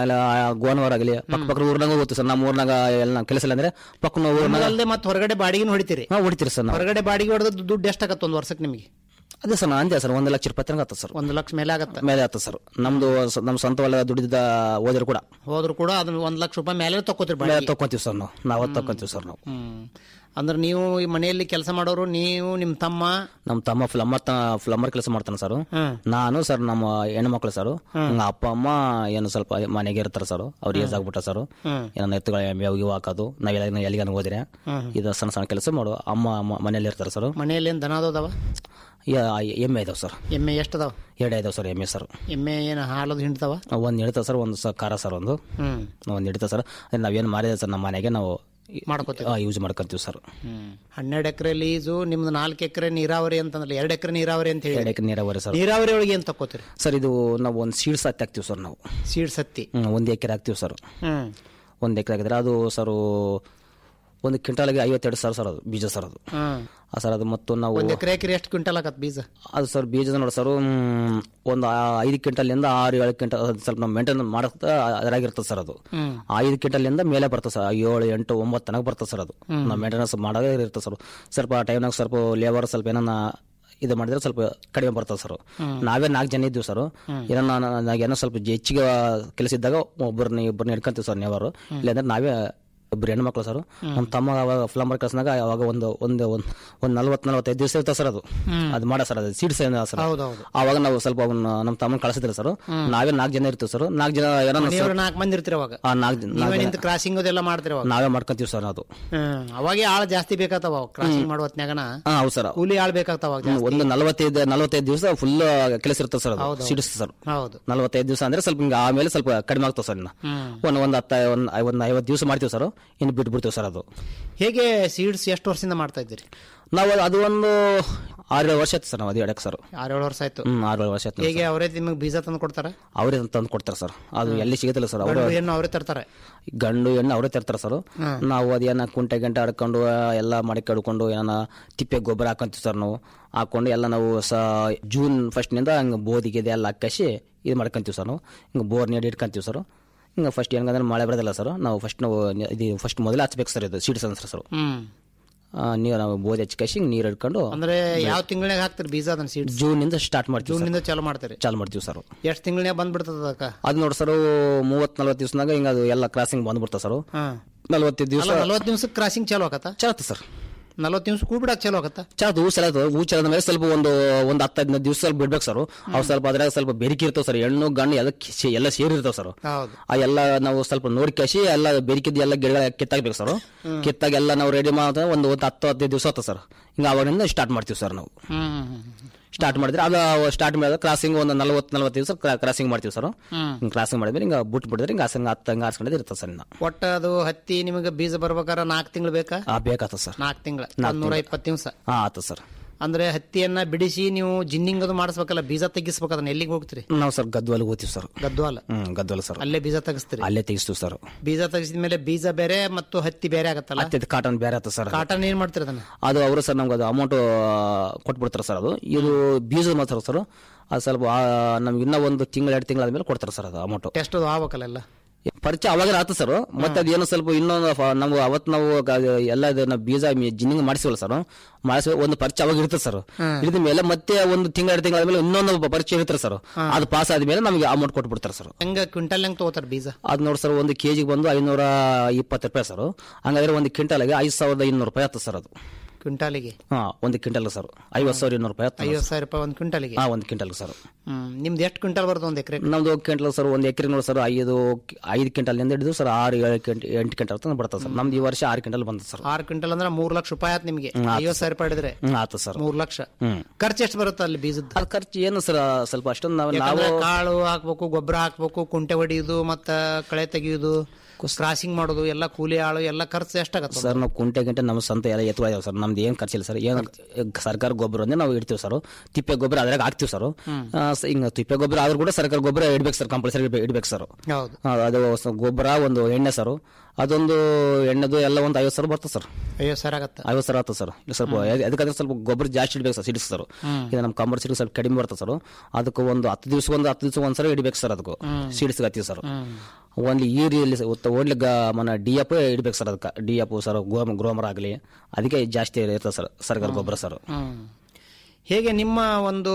ಗೋನವರ ಆಗಲಿ ಪಕ್ಕ ಪಕ್ಕ ಊರ್ನಾಗ ಹೋಗ್ತೀವಿ ಸರ್ ನಮ್ಮ ಊರ್ನಾಗ ಎಲ್ಲ ನಮ್ಮ ಕೆಲಸ ಇಲ್ಲ ಅಂದ್ರೆ ಪಕ್ಕ ನಾವು ಊರ್ನಾಗ ಅಲ್ಲದೆ ಮತ್ತೆ ಹೊರಗಡೆ ಬಾಡಿಗೆನ ಹೊಡಿತೀರಿ ಹಾ ಹೊಡಿತೀರಿ ಸರ್ ನಾವು ಹೊರಗಡೆ ಬಾಡಿಗೆ ಹೊಡೆದ ದುಡ್ಡು ಎಷ್ಟಾಗತ್ತೆ ಒಂದು ವರ್ಷಕ್ಕೆ ನಿಮಗೆ ಅದೇ ಸರ್ ನಾನು ಅಂದೆ ಸರ್ ಒಂದು ಲಕ್ಷ ರೂಪಾಯಿ ತನಕ ಆಗ್ತದೆ ಸರ್ ಒಂದು ಲಕ್ಷ ಮೇಲೆ ಆಗತ್ತೆ ಮೇಲೆ ಆಗ್ತದೆ ಸರ್ ನಮ್ದು ಸ- ನಮ್ಮ ಸ್ವಂತ ಹೊಲ ದುಡಿದ ಹೋದ್ರು ಕೂಡ ಹೋದ್ರು ಕೂಡ ಅದನ್ನ ಒಂದ್ ಲಕ್ಷ ರೂಪಾಯಿ ಮೇಲೆ ತಕೋತೀರಿ ಮೇಲೆ ಬಾಡಿಗೆ ತಕೊಂತೀವಿ ಸರ್ ನಾವು ನಾವು ತಕೊಂತೀವಿ ಸರ್ ನಾವು ಹ್ಮ್ ಅಂದ್ರೆ ನೀವು ಈ ಮನೆಯಲ್ಲಿ ಕೆಲಸ ಮಾಡೋರು ನೀವು ನಿಮ್ ತಮ್ಮ ನಮ್ಮ ತಮ್ಮ ಫ್ಲಮ್ಮರ್ ಫ್ಲಮ್ಮರ್ ಕೆಲಸ ಮಾಡ್ತಾನೆ ಸರ್ ಹ್ಮ್. ನಾನು ಸರ್ ನಮ್ಮ ಹೆಣ್ಮಕ್ಳು ಸರ್ ನಮ್ಮ ಅಪ್ಪ ಅಮ್ಮ ಏನು ಸ್ವಲ್ಪ ಮನೆಗೆ ಇರ್ತಾರೆ ಸರ್ ಅವ್ರು ಏಜ್ ಆಗ್ಬಿಟ್ಟ ಸರ್ ಏನೋ ಎತ್ತುಗಳ ಮೇವು ಇವು ಹಾಕೋದು ನಾವೆಲ್ಲ ಎಲ್ಲಿಗಾನ ಹೋದ್ರೆ ಇದು ಸಣ್ಣ ಸಣ್ಣ ಕೆಲಸ ಮಾಡು ಅಮ್ಮ ಅಮ್ಮ ಮನೇಲಿ ಇರ್ತಾರೆ ಸರ್ ಮನೆಯಲ್ಲಿ ಏನ್ ದನ ಅದಾವ ಎಮ್ಮೆ ಇದಾವೆ ಸರ್ ಎಮ್ಮೆ ಎಷ್ಟು ಅದಾವ ಎರಡು ಇದಾವೆ ಸರ್ ಎಮ್ಮೆ ಸರ್ ಎಮ್ಮೆ ಏನು ಹಾಲದು ಹಿಂಡ್ತಾವ ಒಂದು ಹಿಡಿತಾವ ಸರ್ ಒಂದು ಸ ಖಾರ ಸರ್ ಒಂದು ಹ್ಮ್ ಒಂದು ಹಿಡಿತಾವ ಸರ್ ಅದೇ ನಾವೇನು ಮಾಡಿದೆ ಸರ್ ನಮ್ಮ ಮನೆಗೆ ನಾವು ಮಾಡ್ಕೋತೀವಿ ಯೂಸ್ ಮಾಡ್ಕೊಂತೀವಿ ಸರ್ ಹ್ಮ್ ಹನ್ನೆರಡು ಎಕರೆ ಲೀಸು ನಿಮ್ದು ನಾಲ್ಕು ಎಕರೆ ನೀರಾವರಿ ಅಂತಂದ್ರೆ ಎರಡು ಎಕರೆ ನೀರಾವರಿ ಅಂತ ಹೇಳಿ ಎರಡು ಎಕರೆ ನೀರಾವರಿ ಸರ್ ನೀರಾವರಿ ಒಳಗೆ ಏನು ತಕ್ಕೋತೀರಿ ಸರ್ ಇದು ನಾವು ಒಂದು ಸೀಡ್ಸ್ ಹತ್ತಿ ಹಾಕ್ತೀವಿ ಸರ್ ನಾವು ಸೀಡ್ಸ್ ಹತ್ತಿ ಹ್ಮ್, ಒಂದು ಎಕರೆ ಹಾಕ್ತೀವಿ ಸರ್ ಹ್ಮ್ ಒಂದು ಎಕರೆ ಹಾಕಿದ್ರೆ ಅದು ಸರ್ ಒಂದು ಕ್ವಿಂಟಾಲಿಗೆ ಐವತ್ತೆರಡು ಸಾವಿರ ಸರ್ ಅದು ಬೀಜ ಸರ್ ಅದು ಹ್ಮ್ ಆ ಸರ್ ಅದು ಮತ್ತು ನಾವು ಒಂದ್ ಎಕರೆ ಎಕರೆ ಎಷ್ಟು ಕ್ವಿಂಟಲ್ ಆಗತ್ತೆ ಬೀಜ ಅದು ಸರ್ ಬೀಜ ನೋಡಿ ಸರ್ ಮ್, ಒಂದು ಆ- ಐದು ಕ್ವಿಂಟಲಿಂದ ಆರು ಏಳು ಕ್ವಿಂಟಲ್ ಅದು ಸ್ವಲ್ಪ ನಾವು ಮೇಂಟೈನ್ ಮಾಡುತ್ತಾ ಅದರಾಗಿರ್ತದೆ ಸರ್ ಅದು ಹ್ಮ್ ಆ ಐದು ಕ್ವಿಂಟಲಿಂದ ಮೇಲೆ ಬರ್ತದೆ ಸರ್ ಏಳು ಎಂಟು ಒಂಬತ್ತು ತನಕ ಬರ್ತದೆ ಸರ್ ಅದು ನಾವು ಮೇಂಟೆನೆನ್ಸ್ ಮಾಡಾಗ ಇರ್ತದೆ ಸರ್ ಸ್ವಲ್ಪ ಆ ಟೈಮ್ನಾಗ ಸ್ವಲ್ಪ ಲೇಬರ್ ಸ್ವಲ್ಪ ಏನನ್ನ ಇದು ಮಾಡಿದ್ರೆ ಸ್ವಲ್ಪ ಕಡಿಮೆ ಬರ್ತದೆ ಸರ್ ನಾವೇ ನಾಲ್ಕು ಜನ ಇದ್ದೀವಿ ಸರ್ ಏನನ್ನ ನಾ- ಏನೋ ಸ್ವಲ್ಪ ಜೆ- ಹೆಚ್ಚಿಗೆ ಕೆಲಸ ಇದ್ದಾಗ ಒಬ್ಬರನ್ನ ಇಬ್ಬರನ್ನ ಹಿಡ್ಕೊಂತೀವಿ ಸರ್ ನೇವರು ಇಲ್ಲಾಂದ್ರೆ ನಾವೇ ಇಬ್ಬರು ಹೆಣ್ಮಕ್ಳು ಸರ್ ನಮ್ಮ ತಮ್ಮ ಅವಾಗ ಫ್ಲಂಬರ್ ಕಳ್ಸಿನಾಗ ಅವಾಗ ಒಂದು ಒಂದು ಒಂದು ಒಂದು ನಲ್ವತ್ತು ನಲ್ವತ್ತೈದು ದಿವಸ ಇರ್ತದೆ ಸರ್ ಅದು ಅದು ಮಾಡ ಸರ್ ಅದು ಸೀಡ್ಸ್ ಸರ್ ಹೌದೌದು ಅವಾಗ ನಾವು ಸ್ವಲ್ಪ ಅವನ್ನ ನಮ್ಮ ತಮ್ಮನ ಕಳಿಸಿದ್ರೆ ಸರ್ ನಾವೇ ನಾಲ್ಕು ಜನ ಇರ್ತೀವಿ ಸರ್ ನಾಲ್ಕು ಜನ ಏನೋ ನೀವ್ರು ನಾಲ್ಕು ಮಂದಿ ಇರ್ತೀರ ಅವಾಗ ಆ ನಾಲ್ಕು ಜನ ನೀವೇ ನಿಂತು ಕ್ರಾಸಿಂಗ್ ಅದೆಲ್ಲ ಮಾಡ್ತೀರ ಅವಾಗ ನಾವೇ ಮಾಡ್ಕೊಂತೀವಿ ಸರ್ ಅದು ಹ್ಮ್ ಅವಾಗೆ ಆಳ್ ಜಾಸ್ತಿ ಬೇಕಾಗ್ತಾವ ಕ್ರಾಸಿಂಗ್ ಮಾಡೋ ಹೊತ್ನ್ಯಾಗನ ಹಾ ಹೌದು ಸರ್ ಕೂಲಿ ಆಳ್ ಬೇಕಾಗ್ತಾವ ಅವಾಗ ಜಾಸ್ತಿ. ಒಂದು ನಲವತ್ತೈದು ನಲವತ್ತೈದು ದಿವಸ ಫುಲ್ ಕೆಲಸ ಇರ್ತದೆ ಸರ್ ಅದು ಸಿಡಿಸ್ ಸರ್ ಹೌದು ನಲವತ್ತೈದು ದಿವಸ ಅಂದ್ರೆ ಸ್ವಲ್ಪ ಹಿಂಗೆ ಆಮೇಲೆ ಸ್ವಲ್ಪ ಕಡಿಮೆ ಆಗ್ತದೆ ಸರ್ ಇನ್ನು ಒಂದು ಒಂದು ಹತ್ತ ಒಂದು ಒಂದು ಐವತ್ತು ದಿವಸ ಮಾಡ್ತೀವಿ ಸರ್ ಇನ್ನು ಬಿಟ್ಟು ಬಿಡ್ತೀವಿ ಸರ್ ಅದು ಹೇಗೆ ಸೀಡ್ಸ್ ಎಷ್ಟು ವರ್ಷದಿಂದ ಮಾಡ್ತಾ ಇದ್ದೀರಿ ನಾವು ಅದು ಒಂದು ಆರೇಳು ವರ್ಷ ಆಯ್ತು ಸರ್ ನಾವು ಅದು ಎಡಕ್ಕೆ ಸರ್ ಆರೇಳು ವರ್ಷ ಆಯ್ತು ಹ್ಮ್ ಆರೇಳು ವರ್ಷ ಆಯ್ತು ಹೇಗೆ ಅವರೇ ನಿಮಗೆ ಬೀಜ ತಂದು ಕೊಡ್ತಾರ ಅವರೇ ತಂದು ಕೊಡ್ತಾರೆ ಸರ್ ಅದು ಎಲ್ಲಿ ಸಿಗುತ್ತಿಲ್ಲ ಸರ್ ಅವರು ಏನು ಅವರೇ ತರ್ತಾರೆ ಗಂಡು ಹೆಣ್ಣು ಅವರೇ ತರ್ತಾರೆ ಸರ್ ನಾವು ಅದೇನ ಕುಂಟೆ ಗಂಟೆ ಆಡ್ಕೊಂಡು ಎಲ್ಲ ಮಾಡಿ ಕಡ್ಕೊಂಡು ಏನ ತಿಪ್ಪೆ ಗೊಬ್ಬರ ಹಾಕೊಂತೀವಿ ಸರ್ ನಾವು ಹಾಕೊಂಡು ಎಲ್ಲ ನಾವು ಸ ಜೂನ್ ಫಸ್ಟ್ನಿಂದ ಹಂಗೆ ಬೋದಿಗೆ ಎಲ್ಲ ಹಾಕಸಿ ಇದು ಮಾಡ್ಕೊಂತೀವಿ ಸರ್ ನಾವು ಹಿಂಗೆ ಬೋರ್ ನೀಡಿ ಇಟ್ಕೊಂತೀವಿ ಸರ್ ಹಿಂಗೆ ಫಸ್ಟ್ ಹೆಂಗಂದ್ರೆ ಮಳೆ ಬರೋದಿಲ್ಲ ಸರ್ ನಾವು ಫಸ್ಟ್ ನಾವು ಇದು ಫಸ್ಟ್ ಮೊದಲೇ ಹಚ್ಬೇಕು ಸರ್ ಇದು ಸೀಡ್ಸ್ ಅನ್ಸರ್ ಸರ್ ಹ್ಮ್ ನೀರು ನಾವು ಬೋದಿ ಹಚ್ಕಸಿ ಹಿಂಗೆ ನೀರು ಹಿಡ್ಕೊಂಡು ಅಂದ್ರೆ ಯಾವ ತಿಂಗಳಾಗ ಹಾಕ್ತಿರಿ ಬೀಜ ಅದನ್ನ ಸೀಡ್ಸ್ ಜೂನಿಂದ ಸ್ಟಾರ್ಟ್ ಮಾಡ್ತೀವಿ ಸರ್ ಜೂನ್ನಿಂದ ಚಾಲು ಮಾಡ್ತೀರಿ ಚಾಲು ಮಾಡ್ತೀವಿ ಸರ್ ಎಷ್ಟು ತಿಂಗಳನ್ಯಾಗ ಬಂದ್ಬಿಡ್ತದ ಅದಕ್ಕ ಅದು ನೋಡಿ ಸರ್ ಮೂವತ್ತು ನಲ್ವತ್ತು ದಿವಸನಾಗ ಹಿಂಗೆ ಅದು ಎಲ್ಲ ಕ್ರಾಸಿಂಗ್ ಬಂದ್ಬಿಡ್ತಾವೆ ಸರ್ ಹಾ ನಲ್ವತ್ತೈದು ದಿವಸ ಅಲ್ಲ ನಲ್ವತ್ತು ದಿವ್ಸಕ್ಕೆ ಕ್ರಾಸಿಂಗ್ ಚಾಲು ಆಗತ್ತಾ ಚಲತ್ತೆ ಸರ್ ನಲ್ವತ್ತು ದಿವ್ಸ ಕೂಡ ಬಿಡಕ್ ಚಾಲು ಆಗತ್ತಾ ಚಲದು ಹೂ ಚಲದು ಹೂ ಚಲದ ಮೇಲೆ ಸ್ವಲ್ಪ ಒಂದು ಒಂದು ಹತ್ತು ಹದಿನೈದು ದಿವಸ ಸ್ವಲ್ಪ ಬಿಡ್ಬೇಕು ಸರ್ ಅವು ಸ್ವಲ್ಪ ಅದ್ರಾಗ ಸ್ವಲ್ಪ ಬೆರಿಕೆ ಇರ್ತಾವ ಸರ್ ಹೆಣ್ಣು ಗಂಡು ಎಲ್ಲ ಕಿ- ಎಲ್ಲ ಸೇರಿರ್ತಾವ ಸರ್ ಹೌದು ಆ ಎಲ್ಲ ನಾವು ಸ್ವಲ್ಪ ನೋಡಿ ಕಸಿ ಎಲ್ಲ ಬೆರಿಕಿದ್ದು ಎಲ್ಲ ಗಿಡಗಳ ಕಿತ್ತಾಕ್ಬೇಕು ಸರ್ ಕಿತ್ತಾಗ ಎಲ್ಲ ನಾವು ರೆಡಿ ಮಾಡಿದ್ರೆ ಒಂದು ಒಂದು ಹತ್ತು ಹದಿನೈದು ದಿವಸ ಆತ ಸರ್ ಹಿಂಗೆ ಅವಾಗಿಂದ ಸ್ಟಾರ್ಟ್ ಮಾಡ್ತೀವಿ ಸರ್ ನಾವು ಹ್ಮ್ ಸ್ಟಾರ್ಟ್ ಮಾಡಿದ್ರೆ ಅದು ಸ್ಟಾರ್ಟ್ ಮಾಡಿದ್ರೆ ಕ್ರಾಸಿಂಗ್ ಒಂದು ನಲ್ವತ್ತು ನಲ್ವತ್ತು ದಿವಸ ಕ್ರಾಸಿಂಗ್ ಮಾಡ್ತೀವಿ ಸರ್ ಹಿಂಗೆ ಕ್ರಾಸಿಂಗ್ ಮಾಡಿದ್ಮೇಲೆ ಹಿಂಗೆ ಬಿಟ್ಟು ಬಿಡಿದ್ರೆ ಹಿಂಗೆ ಹಂಗೆ ಹತ್ತು ಹಂಗೆ ಹಾಸ್ಕೊಂಡಿದ್ದು ಇರ್ತದೆ ಸರ್ ಇನ್ನು ಒಟ್ಟ ಅದು ಹತ್ತಿ ನಿಮಗೆ ಬೀಜ ಬರ್ಬೇಕಾರ ನಾಲ್ಕು ತಿಂಗಳು ಬೇಕಾ ಆ ಬೇಕಾಗ್ತದೆ ಸರ್ ನಾಲ್ಕು ತಿಂಗಳ ನೂರ ಇಪ್ಪತ್ತು ದಿವಸ ಹಾಂ ಆತ ಸರ್ ಅಂದ್ರೆ ಹತ್ತಿಯನ್ನ ಬಿಡಿಸಿ ನೀವು ಜಿನ್ನಿಂಗ್ ಅದು ಮಾಡಿಸ್ಬೇಕಲ್ಲ ಬೀಜ ತೆಗಿಸ್ಬೇಕು ಅದನ್ನ ಎಲ್ಲಿಗೆ ಹೋಗ್ತೀರಿ ನಾವು ಸರ್ ಗದ್ವಾಲಿಗೆ ಹೋಗ್ತೀವಿ ಸರ್ ಗದ್ವಾಲ ಹ್ಮ್ ಗದ್ವಾಲ ಸರ್ ಅಲ್ಲೇ ಬೀಜ ತೆಗಿಸ್ತೀರಿ ಅಲ್ಲೇ ತೆಗಿಸ್ತೀವಿ ಸರ್ ಬೀಜ ತೆಗಿಸಿದ ಮೇಲೆ ಬೀಜ ಬೇರೆ ಮತ್ತು ಹತ್ತಿ ಬೇರೆ ಆಗತ್ತಲ್ಲ ಮತ್ತೆ ಕಾಟನ್ ಬೇರೆ ಆತ ಸರ್ ಕಾಟನ್ ಏನ್ ಮಾಡ್ತೀರಿ ಅದನ್ನ ಅದು ಅವರು ಸರ್ ನಮ್ಗೆ ಅದು ಅಮೌಂಟ್ ಕೊಟ್ಬಿಡ್ತಾರೆ ಸರ್ ಅದು ಇದು ಬೀಜದ ಮಾತ್ರ ಸರ್ ಅದು ಸ್ವಲ್ಪ ಆ, ನಮ್ಗೆ ಇನ್ನೂ ಒಂದು ತಿಂಗಳು ಎರಡು ತಿಂಗಳಾದ್ಮೇಲೆ ಕೊಡ್ತಾರೆ ಸರ್ ಅದು ಅಮೌಂಟ್ ಟೆಸ್ಟ್ ಅದು ಆಗ್ಬೇಕಲ್ಲ ಎಲ್ಲ ಪರಿಚಯ ಅವಾಗ ಆತ ಸರ್ ಮತ್ತೆ ಅದೇನೋ ಸ್ವಲ್ಪ ಇನ್ನೊಂದು ಫ- ನಾವು ಅವತ್ತು ನಾವು ಗ- ಎಲ್ಲ ಇದು ನಾವು ಬೀಜ ಜಿನ್ನಿಂಗ್ ಮಾಡಿಸಿವಲ್ಲ ಸರ್ ಮಾಡಿಸಿ ಒಂದು ಪರಿಚಯ ಅವಾಗ ಇರ್ತದೆ ಸರ್ ಇಳಿದ ಮೇಲೆ ಮತ್ತೆ ಒಂದು ತಿಂಗಳ ಎರಡು ತಿಂಗಳಾದ್ಮೇಲೆ ಇನ್ನೊಂದು ಪರಿಚಯ ಇರ್ತಾರೆ ಸರ್ ಅದು ಪಾಸ್ ಆದ್ಮೇಲೆ ನಮಗೆ ಅಮೌಂಟ್ ಕೊಟ್ಬಿಡ್ತಾರೆ ಸರ್ ಹೆಂಗ ಕ್ವಿಂಟಲ್ ಹೆಂಗ್ ತಗೋತಾರ ಬೀಜ ಅದು ನೋಡಿ ಸರ್ ಒಂದು ಕೆಜಿಗೆ ಬಂದು ಐನೂರ ಇಪ್ಪತ್ತು ರೂಪಾಯಿ ಸರ್ ಹಂಗಾದ್ರೆ ಒಂದು ಕ್ವಿಂಟಲ್ಗೆ ಐದು ಸಾವಿರದ ಇನ್ನೂರು ರೂಪಾಯಿ ಆಯ್ತು ಸರ್ ಅದು ಕ್ವಿಂಟಾಲಿಗೆ ಹಾ ಒಂದು ಕ್ವಿಂಟಲ್ ಸರ್ ಐವತ್ತು ಸಾವಿರ ಇನ್ನೂರು ರೂಪಾಯಿ ಆಯ್ತು ಐವತ್ತು ಸಾವಿರ ರೂಪಾಯಿ ಒಂದು ಕ್ವಿಂಟಾಲಿಗೆ ಹಾ ಒಂದು ಕ್ವಿಂಟಲ್ ಸರ್ ಹ್ಮ್ ನಿಮ್ದು ಎಷ್ಟು ಕ್ವಿಂಟಲ್ ಬರ್ತದೆ ಒಂದು ಎಕರೆ ನಮ್ದು ಕ್ವಿಂಟಲ್ ಸರ್ ಒಂದು ಎಕರೆ ನೋಡಿ ಸರ್ ಐದು ಐದು ಕ್ವಿಂಟಲ್ನಿಂದ ಹಿಡಿದು ಸರ್ ಆರು ಏಳು ಕ್ವಿಂಟಲ್ ಎಂಟು ಕ್ವಿಂಟಲ್ ತನಕ ಬರ್ತದೆ ಸರ್ ನಮ್ದು ಈ ವರ್ಷ ಆರು ಕ್ವಿಂಟಲ್ ಬಂದ ಸರ್ ಆರು ಕ್ವಿಂಟಲ್ ಅಂದ್ರೆ ಮೂರ್ ಲಕ್ಷ ರೂಪಾಯಿ ಆಯ್ತು ನಿಮ್ಗೆ ಐವತ್ತು ಸಾವಿರ ರೂಪಾಯಿ ಹಿಡಿದ್ರೆ ಹ್ಮ್ ಆತು ಸರ್ ಮೂರ್ ಲಕ್ಷ ಹ್ಮ್ ಖರ್ಚು ಎಷ್ಟು ಬರುತ್ತೆ ಅಲ್ಲಿ ಬೀಜದ ಅದು ಖರ್ಚು ಏನು ಸರ್ ಸ್ವಲ್ಪ ಅಷ್ಟೊಂದು ನಾವು ನಾವು ಯಾಕಂದ್ರೆ ಕಾಳು ಹಾಕ್ಬೇಕು ಗೊಬ್ಬರ ಹಾಕ್ಬೇಕು ಕುಂಟೆ ಹೊಡಿಯೋದು ಮತ್ತ ಕಳೆ ತೆಗಿಯೋದು ಕ್ರಾಸಿಂಗ್ ಮಾಡೋದು ಎಲ್ಲ ಕೂಲಿ ಆಳು ಎಲ್ಲ ಖರ್ಚು ಎಷ್ಟಾಗತ್ತೆ ಸರ್ ನಾವು ಕುಂಟೆ ಗಂಟೆ ನಮ್ಮ ಸ್ವಂತ ಎಲ್ಲ ಎತ್ತುವ ಇದಾವೆ ಸರ್ ನಮ್ದು ಏನು ಖರ್ಚಿಲ್ಲ ಸರ್ ಏನು ಸರ್ಕಾರ ಗೊಬ್ಬರ ಅಂದ್ರೆ ನಾವು ಇಡ್ತೀವಿ ಸರ್ ತಿಪ್ಪೆ ಗೊಬ್ಬರ ಅದ್ರಾಗ ಹಾಕ್ತೀವಿ ಸರ್ ಹಿಂಗೆ ತಿಪ್ಪೆ ಗೊಬ್ಬರ ಆದ್ರೂ ಕೂಡ ಸರ್ಕಾರ ಗೊಬ್ಬರ ಇಡ್ಬೇಕು ಸರ್ ಕಂಪಲ್ಸರಿ ಇಡ್ಬೇಕು ಸರ್ ಹೌದು ಆ, ಅದು ಸ- ಗೊಬ್ಬರ ಒಂದು ಎಣ್ಣೆ ಸರ್ ಅದೊಂದು ಎಣ್ಣೆದು ಎಲ್ಲ ಒಂದು ಐವತ್ತು ಸಾವಿರ ಬರ್ತದೆ ಸರ್ ಐವತ್ತು ಸಾವಿರ ಆಗತ್ತೆ ಐವತ್ತು ಸಾವಿರ ಆಗ್ತದೆ ಸರ್ ಇಲ್ಲ ಸ್ವಲ್ಪ ಅದಕ್ಕಾದ್ರೆ ಸ್ವಲ್ಪ ಗೊಬ್ಬರ ಜಾಸ್ತಿ ಇಡ್ಬೇಕು ಸರ್ ಸಿಡಿಸ್ ಸರ್ ಇದು ನಮ್ಮ ಕಂಬರ್ ಸಿಡಿಸ್ ಸ್ವಲ್ಪ ಕಡಿಮೆ ಬರ್ತದೆ ಸರ್ ಅದಕ್ಕೆ ಒಂದು ಹತ್ತು ದಿವಸ ಒಂದು ಹತ್ತು ದಿವಸ ಒಂದ್ಸಲ ಇಡ್ಬೇಕು ಸರ್ ಅದಕ್ಕೆ ಸಿಡಿಸ್ಗೆ ಹತ್ತೀವಿ ಸರ್ ಒಂದು ಈರಿಯಲ್ಲಿ ಓಡ್ಲಿ ಮನ ಡಿ ಎಫ್ ಇಡ್ಬೇಕು ಸರ್ ಅದಕ್ಕೆ ಡಿ ಎಫ್ ಸರ್ ಗೋಮ ಗ್ರೋಮರ್ ಆಗಲಿ ಅದಕ್ಕೆ ಜಾಸ್ತಿ ಇರ್ತದೆ ಸರ್ ಸರ್ಕಾರ ಗೊಬ್ಬರ ಸರ್ ಹ್ಮ್. ಹೇಗೆ ನಿಮ್ಮ ಒಂದು